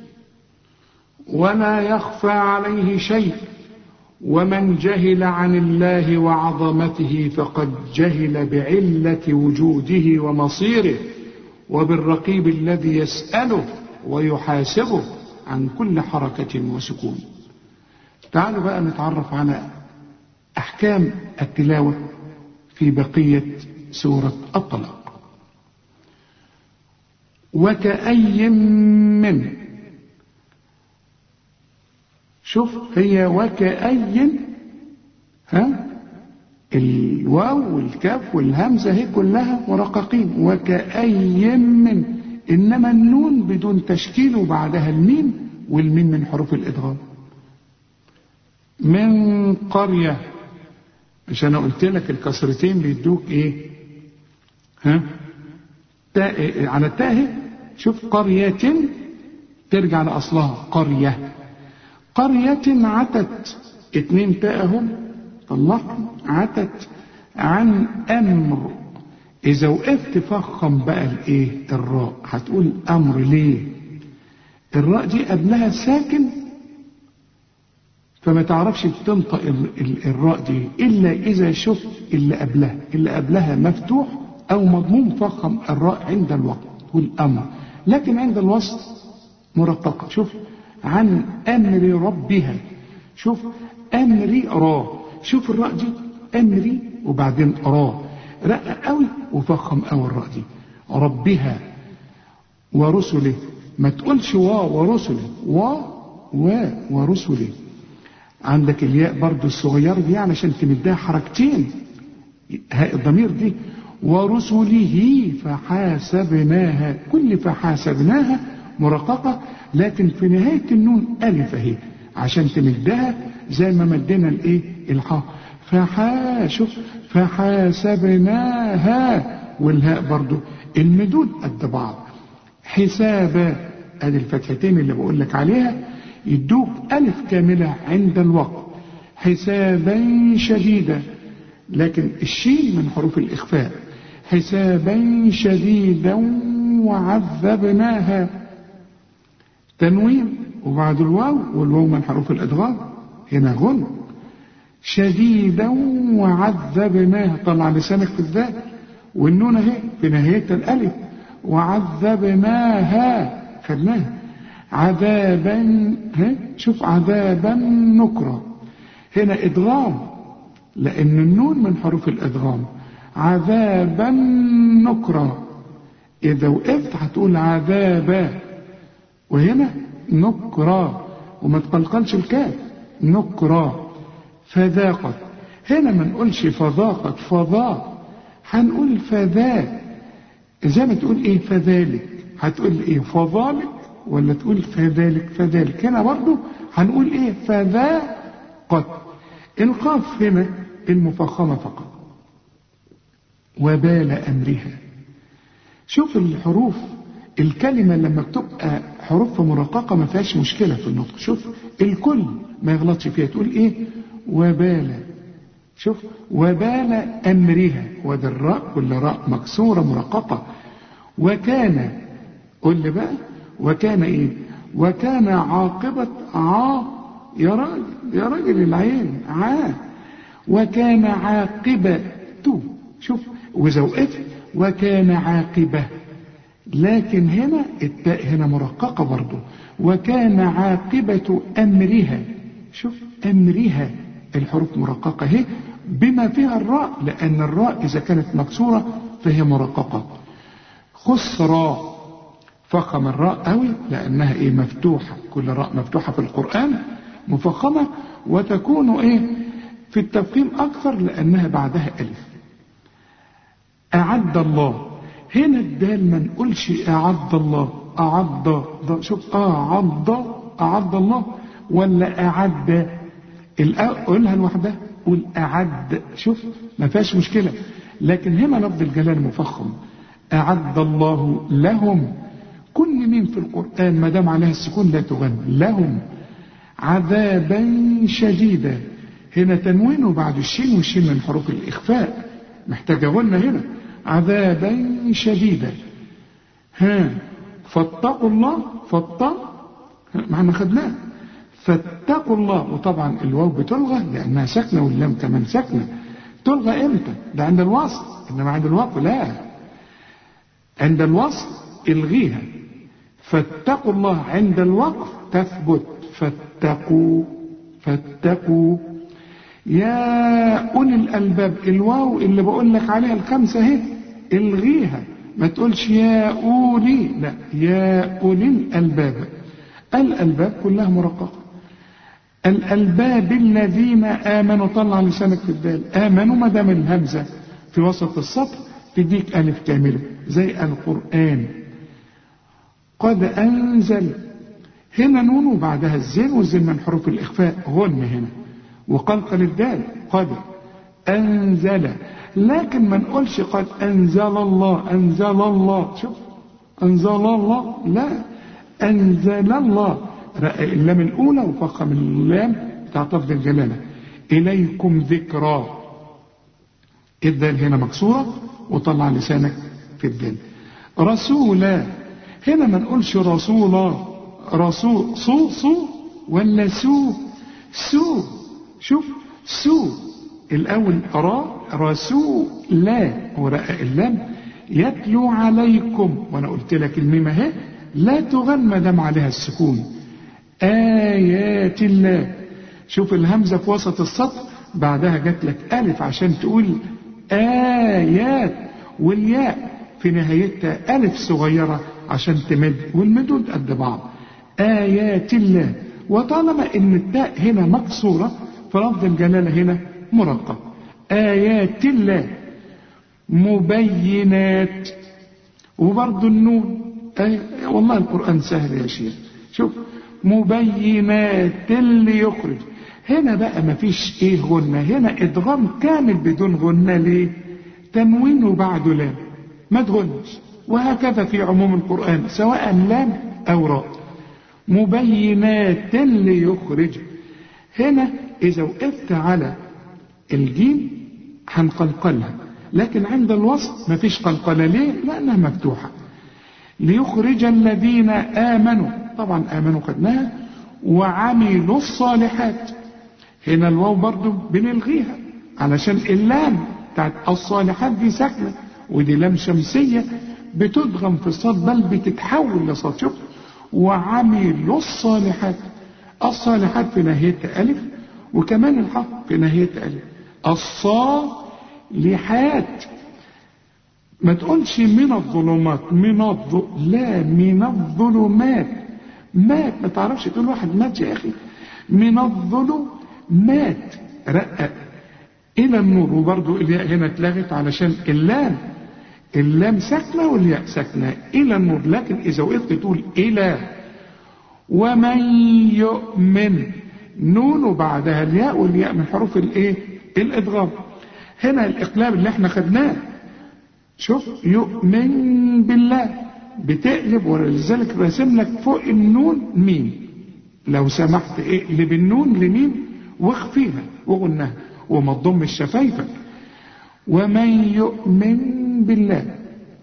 ولا يخفى عليه شيء ومن جهل عن الله وعظمته فقد جهل بعلة وجوده ومصيره وبالرقيب الذي يسأله ويحاسبه عن كل حركة وسكون تعالوا بقى نتعرف على أحكام التلاوة في بقية سورة الطلاق وكأي من شوف هي وكأي ها الواو والكاف والهمزة هي كلها مرققين وكأي من إنما النون بدون تشكيل وبعدها الميم والميم من حروف الإدغام من قرية مش أنا قلت لك الكسرتين بيدوك إيه ها تاء على التاء شوف قرية ترجع لأصلها قرية قرية عتت اتنين تاءهم طلقت عتت عن أمر إذا وقفت فخم بقى الإيه الراء هتقول أمر ليه الراء دي قبلها ساكن فما تعرفش تنطق الراء دي إلا إذا شفت اللي قبلها اللي قبلها مفتوح أو مضموم فخم الراء عند الوقت والأمر لكن عند الوسط مرققة شوف عن أمر ربها شوف أمري را شوف الراء دي أمري وبعدين را رقق قوي وفخم قوي الراء دي ربها ورسله ما تقولش وا ورسله وا و ورسله عندك الياء برضو الصغيرة دي علشان تمدها حركتين هاء الضمير دي ورسله فحاسبناها كل فحاسبناها مرققة لكن في نهاية النون ألف اهي عشان تمدها زي ما مدينا الايه الحاء فحا شوف فحاسبناها والهاء برضو المدود قد بعض حسابا ادي الفتحتين اللي بقول لك عليها يدوك ألف كاملة عند الوقت حسابا شديدا لكن الشين من حروف الإخفاء حسابا شديدا وعذبناها تنوين وبعد الواو والواو من حروف الإدغام هنا غن شديدا وعذبناها طلع لسانك في الذات والنون اهي في نهاية الألف وعذبناها خدناها عذابا ها شوف عذابا نكرا هنا إدغام لأن النون من حروف الإدغام عذابا نكرا إذا وقفت هتقول عذابا وهنا نكرا وما تقلقلش الكاف نكرا فذاقت هنا ما نقولش فذاقت فضاء هنقول فذا زي ما تقول ايه فذلك هتقول ايه فذلك ولا تقول فذلك فذلك هنا برضه هنقول ايه فذاقت القاف هنا المفخمة فقط وبال أمرها شوف الحروف الكلمة لما بتبقى حروف مرققة ما فيهاش مشكلة في النطق شوف الكل ما يغلطش فيها تقول ايه وبال شوف وبال أمرها وده الراء كل راء مكسورة مرققة وكان قل لي بقى وكان ايه وكان عاقبة عا يا راجل يا راجل العين عا وكان عاقبة شوف وإذا وقفت وكان عاقبة لكن هنا التاء هنا مرققة برضو وكان عاقبة أمرها شوف أمرها الحروف مرققة هي بما فيها الراء لأن الراء إذا كانت مكسورة فهي مرققة خسرا فخم الراء قوي لأنها إيه مفتوحة كل راء مفتوحة في القرآن مفخمة وتكون إيه في التفخيم أكثر لأنها بعدها ألف أعد الله هنا الدال ما نقولش أعد الله أعد شوف أعد أعد الله ولا أعد قولها لوحدها قول أعد شوف ما فيهاش مشكلة لكن هنا لفظ الجلال مفخم أعد الله لهم كل مين في القرآن ما دام عليها السكون لا تغنى لهم عذابا شديدا هنا تنوين بعد الشين والشين من حروف الإخفاء محتاجة غنى هنا عذابا شديدا ها فاتقوا الله فاتقوا معنا خدناه فاتقوا الله وطبعا الواو بتلغى لأنها ساكنة واللام كمان ساكنة تلغى امتى؟ ده عند الوصل انما عند الوقف لا عند الوصل الغيها فاتقوا الله عند الوقف تثبت فاتقوا فاتقوا يا أولي الألباب الواو اللي بقول لك عليها الخمسة اهي الغيها ما تقولش يا أولي لا يا أولي الألباب الألباب كلها مرققة الألباب الذين آمنوا طلع لسانك في الدال آمنوا ما دام الهمزة في وسط السطر تديك ألف كاملة زي القرآن قد أنزل هنا نون وبعدها الزين والزين من حروف الإخفاء غن هنا وقلقل الدال قد أنزل لكن ما نقولش قد أنزل الله أنزل الله شوف أنزل الله لا أنزل الله اللام الأولى وفخم اللام بتاع لفظ الجلالة إليكم ذكرى الدال هنا مكسورة وطلع لسانك في الدال رسولا هنا ما نقولش رسولا رسول صو صو ولا سو سو شوف سو الأول را رسول لا ورقق اللام يتلو عليكم وأنا قلت لك الميم اهي لا تغن ما دام عليها السكون آيات الله شوف الهمزة في وسط السطر بعدها جات لك ألف عشان تقول آيات والياء في نهايتها ألف صغيرة عشان تمد والمدود قد بعض آيات الله وطالما إن التاء هنا مكسورة فلفظ الجلالة هنا مرقب آيات الله مبينات وبرضه النون أي والله القرآن سهل يا شيخ شوف مبينات اللي يخرج هنا بقى ما فيش ايه غنة هنا ادغام كامل بدون غنة ليه تنوين وبعده لام ما تغنش وهكذا في عموم القرآن سواء لام أو راء مبينات اللي يخرج هنا إذا وقفت على الجيم هنقلقلها لكن عند الوصل مفيش قلقلة ليه؟ لأنها مفتوحة ليخرج الذين آمنوا طبعا آمنوا خدناها وعملوا الصالحات هنا الواو برضو بنلغيها علشان اللام بتاعت الصالحات دي ساكنة ودي لام شمسية بتدغم في الصاد بل بتتحول لصاد شوف وعملوا الصالحات الصالحات في ناحيتها ألف وكمان الحق في ناحيتها ألف الصالحات ما تقولش من الظلمات من الظ... لا من الظلمات مات ما تعرفش تقول واحد مات يا أخي من الظلمات رقق إلى النور وبرضه الياء هنا اتلغت علشان اللام اللام ساكنة والياء ساكنة إلى النور لكن إذا وقفت تقول إلى ومن يؤمن نون وبعدها الياء والياء من حروف الايه الادغام هنا الاقلاب اللي احنا خدناه شوف يؤمن بالله بتقلب ولذلك راسم لك فوق النون ميم لو سمحت اقلب النون لميم واخفيها وغنها وما تضمش شفايفك ومن يؤمن بالله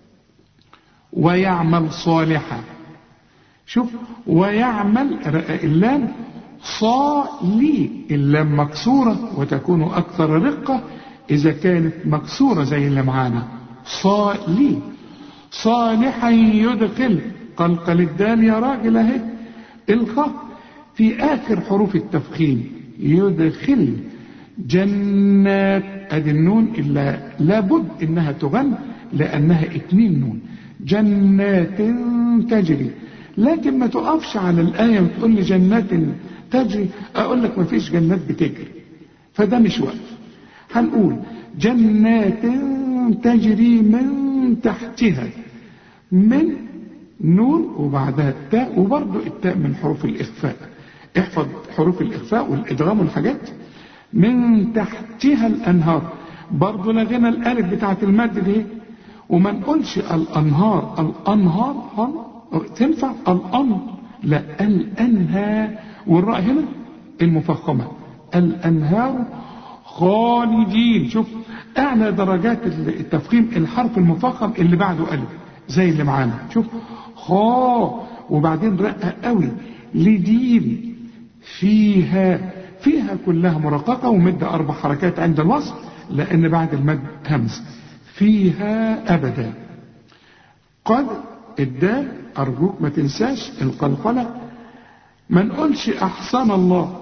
ويعمل صالحا شوف ويعمل اللام صالي اللام مكسورة وتكون أكثر رقة إذا كانت مكسورة زي اللي معانا صالي صالحا يدخل قلقل الدال يا راجل اهي الخاء في آخر حروف التفخيم يدخل جنات ادي النون إلا لابد إنها تغن لأنها اتنين نون جنات تجري لكن ما تقفش على الآية وتقول لي جنات تجري أقول لك ما فيش جنات بتجري فده مش وقف هنقول جنات تجري من تحتها من نون وبعدها التاء وبرضه التاء من حروف الإخفاء احفظ حروف الإخفاء والإدغام والحاجات من تحتها الأنهار برضه لغينا الألف بتاعت المد دي وما نقولش الأنهار الأنهار هن تنفع الأن لا الأنهار والراء هنا المفخمة الأنهار خالدين شوف أعلى درجات التفخيم الحرف المفخم اللي بعده ألف زي اللي معانا شوف خا وبعدين رقة قوي لدين فيها فيها كلها مرققة ومد أربع حركات عند الوصل لأن بعد المد همز فيها أبدا قد الدال أرجوك ما تنساش القلقلة ما نقولش أحسن الله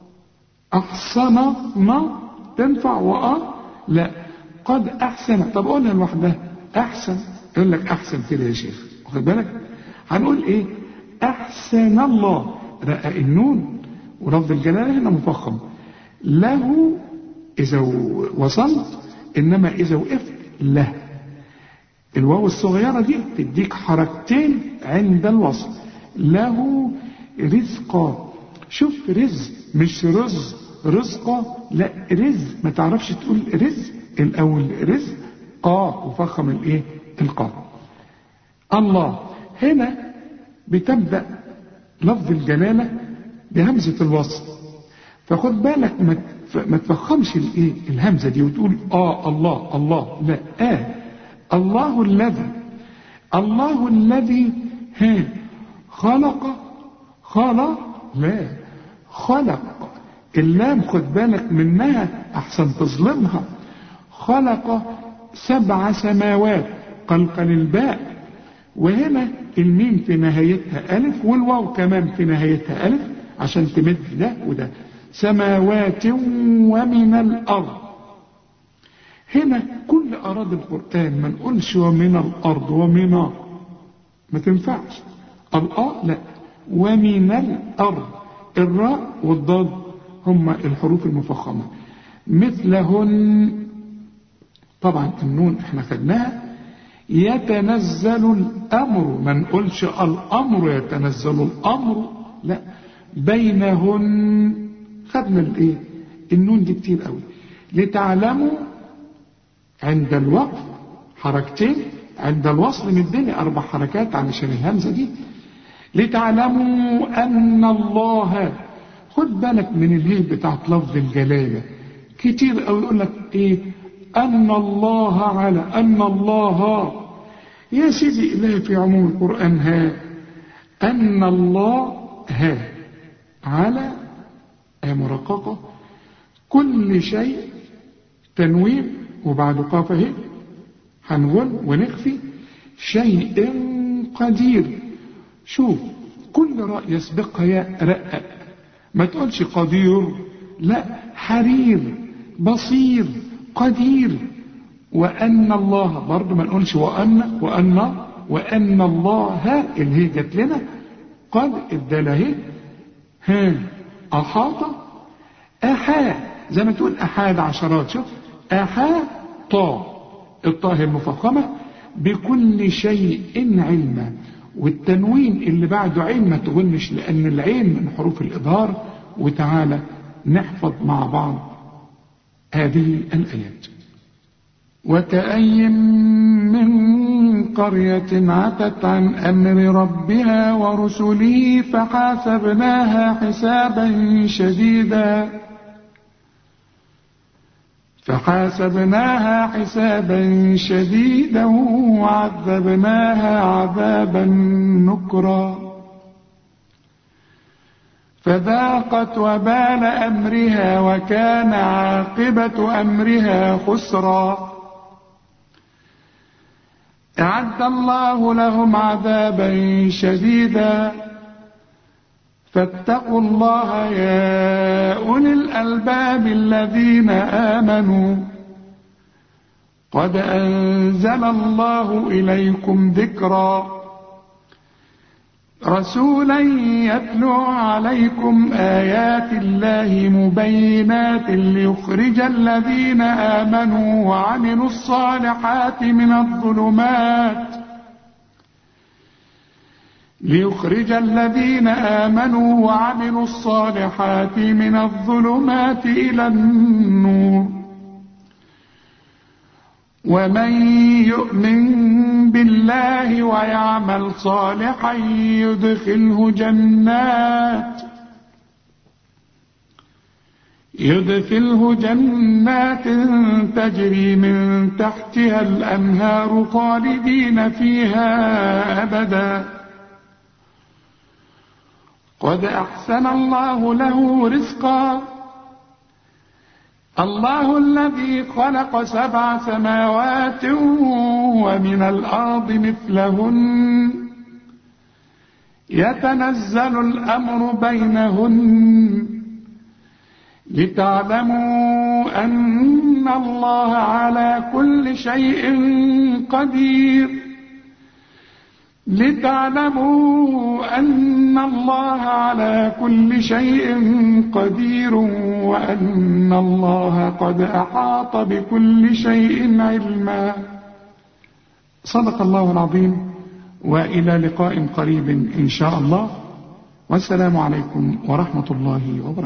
أحسن ما تنفع وآه لا قد أحسن طب قولها لوحدها أحسن يقول لك أحسن كده يا شيخ واخد بالك هنقول إيه أحسن الله رقق النون ولفظ الجلالة هنا مفخم له إذا وصلت إنما إذا وقفت له الواو الصغيرة دي تديك حركتين عند الوصل له رزقا شوف رزق مش رز رزقا لا رزق ما تعرفش تقول رزق الأول رزق قا وفخم الايه القاف الله هنا بتبدأ لفظ الجلالة بهمزة الوصل فخد بالك ما ما تفخمش الايه الهمزة دي وتقول اه الله الله لا اه الله الذي الله الذي ها خلق خلق لا خلق اللام خد بالك منها احسن تظلمها خلق سبع سماوات قلقل الباء وهنا الميم في نهايتها ألف والواو كمان في نهايتها ألف عشان تمد ده وده سماوات ومن الأرض هنا كل أراد القرآن ما نقولش ومن الأرض ومن ما تنفعش الآ لا ومن الأرض الراء والضاد هما الحروف المفخمة مثلهن طبعا النون احنا خدناها يتنزل الأمر ما نقولش الأمر يتنزل الأمر لا بينهن خدنا الايه النون دي كتير قوي لتعلموا عند الوقف حركتين عند الوصل مديني أربع حركات علشان الهمزة دي لتعلموا أن الله خد بالك من الهي بتاعت لفظ الجلالة كتير قوي يقول لك إيه أن الله على أن الله يا سيدي إلهي في عموم القرآن ها أن الله ها على مرققة كل شيء تنوين وبعد قاف اهي هنقول ونخفي شيء قدير شوف كل راء يسبقها يا رقق ما تقولش قدير لا حرير بصير قدير وأن الله برضه ما نقولش وأن وأن وأن الله اللي هي جت لنا قد اداله اهي ها أحاط أحا زي ما تقول أحاد عشرات شوف أحاط الطاء المفخمة بكل شيء علما والتنوين اللي بعده عين ما تغنش لأن العين من حروف الإظهار وتعالى نحفظ مع بعض هذه الآيات وكأي من قرية عتت عن أمر ربها ورسله فحاسبناها حسابا شديدا فحاسبناها حسابا شديدا وعذبناها عذابا نكرا فذاقت وبال أمرها وكان عاقبة أمرها خسرا أعد الله لهم عذابا شديدا فاتقوا الله يا أولي الألباب الذين آمنوا قد أنزل الله إليكم ذكرا رسولا يتلو عليكم آيات الله مبينات ليخرج الذين آمنوا وعملوا الصالحات من الظلمات ليخرج الذين آمنوا وعملوا الصالحات من الظلمات إلى النور ومن يؤمن بالله ويعمل صالحا يدخله جنات يدخله جنات تجري من تحتها الأنهار خالدين فيها أبدا قد أحسن الله له رزقا الله الذي خلق سبع سماوات ومن الأرض مثلهن يتنزل الأمر بينهن لتعلموا أن الله على كل شيء قدير لتعلموا أن الله على كل شيء قدير وأن الله قد أحاط بكل شيء علما صدق الله العظيم وإلى لقاء قريب إن شاء الله والسلام عليكم ورحمة الله وبركاته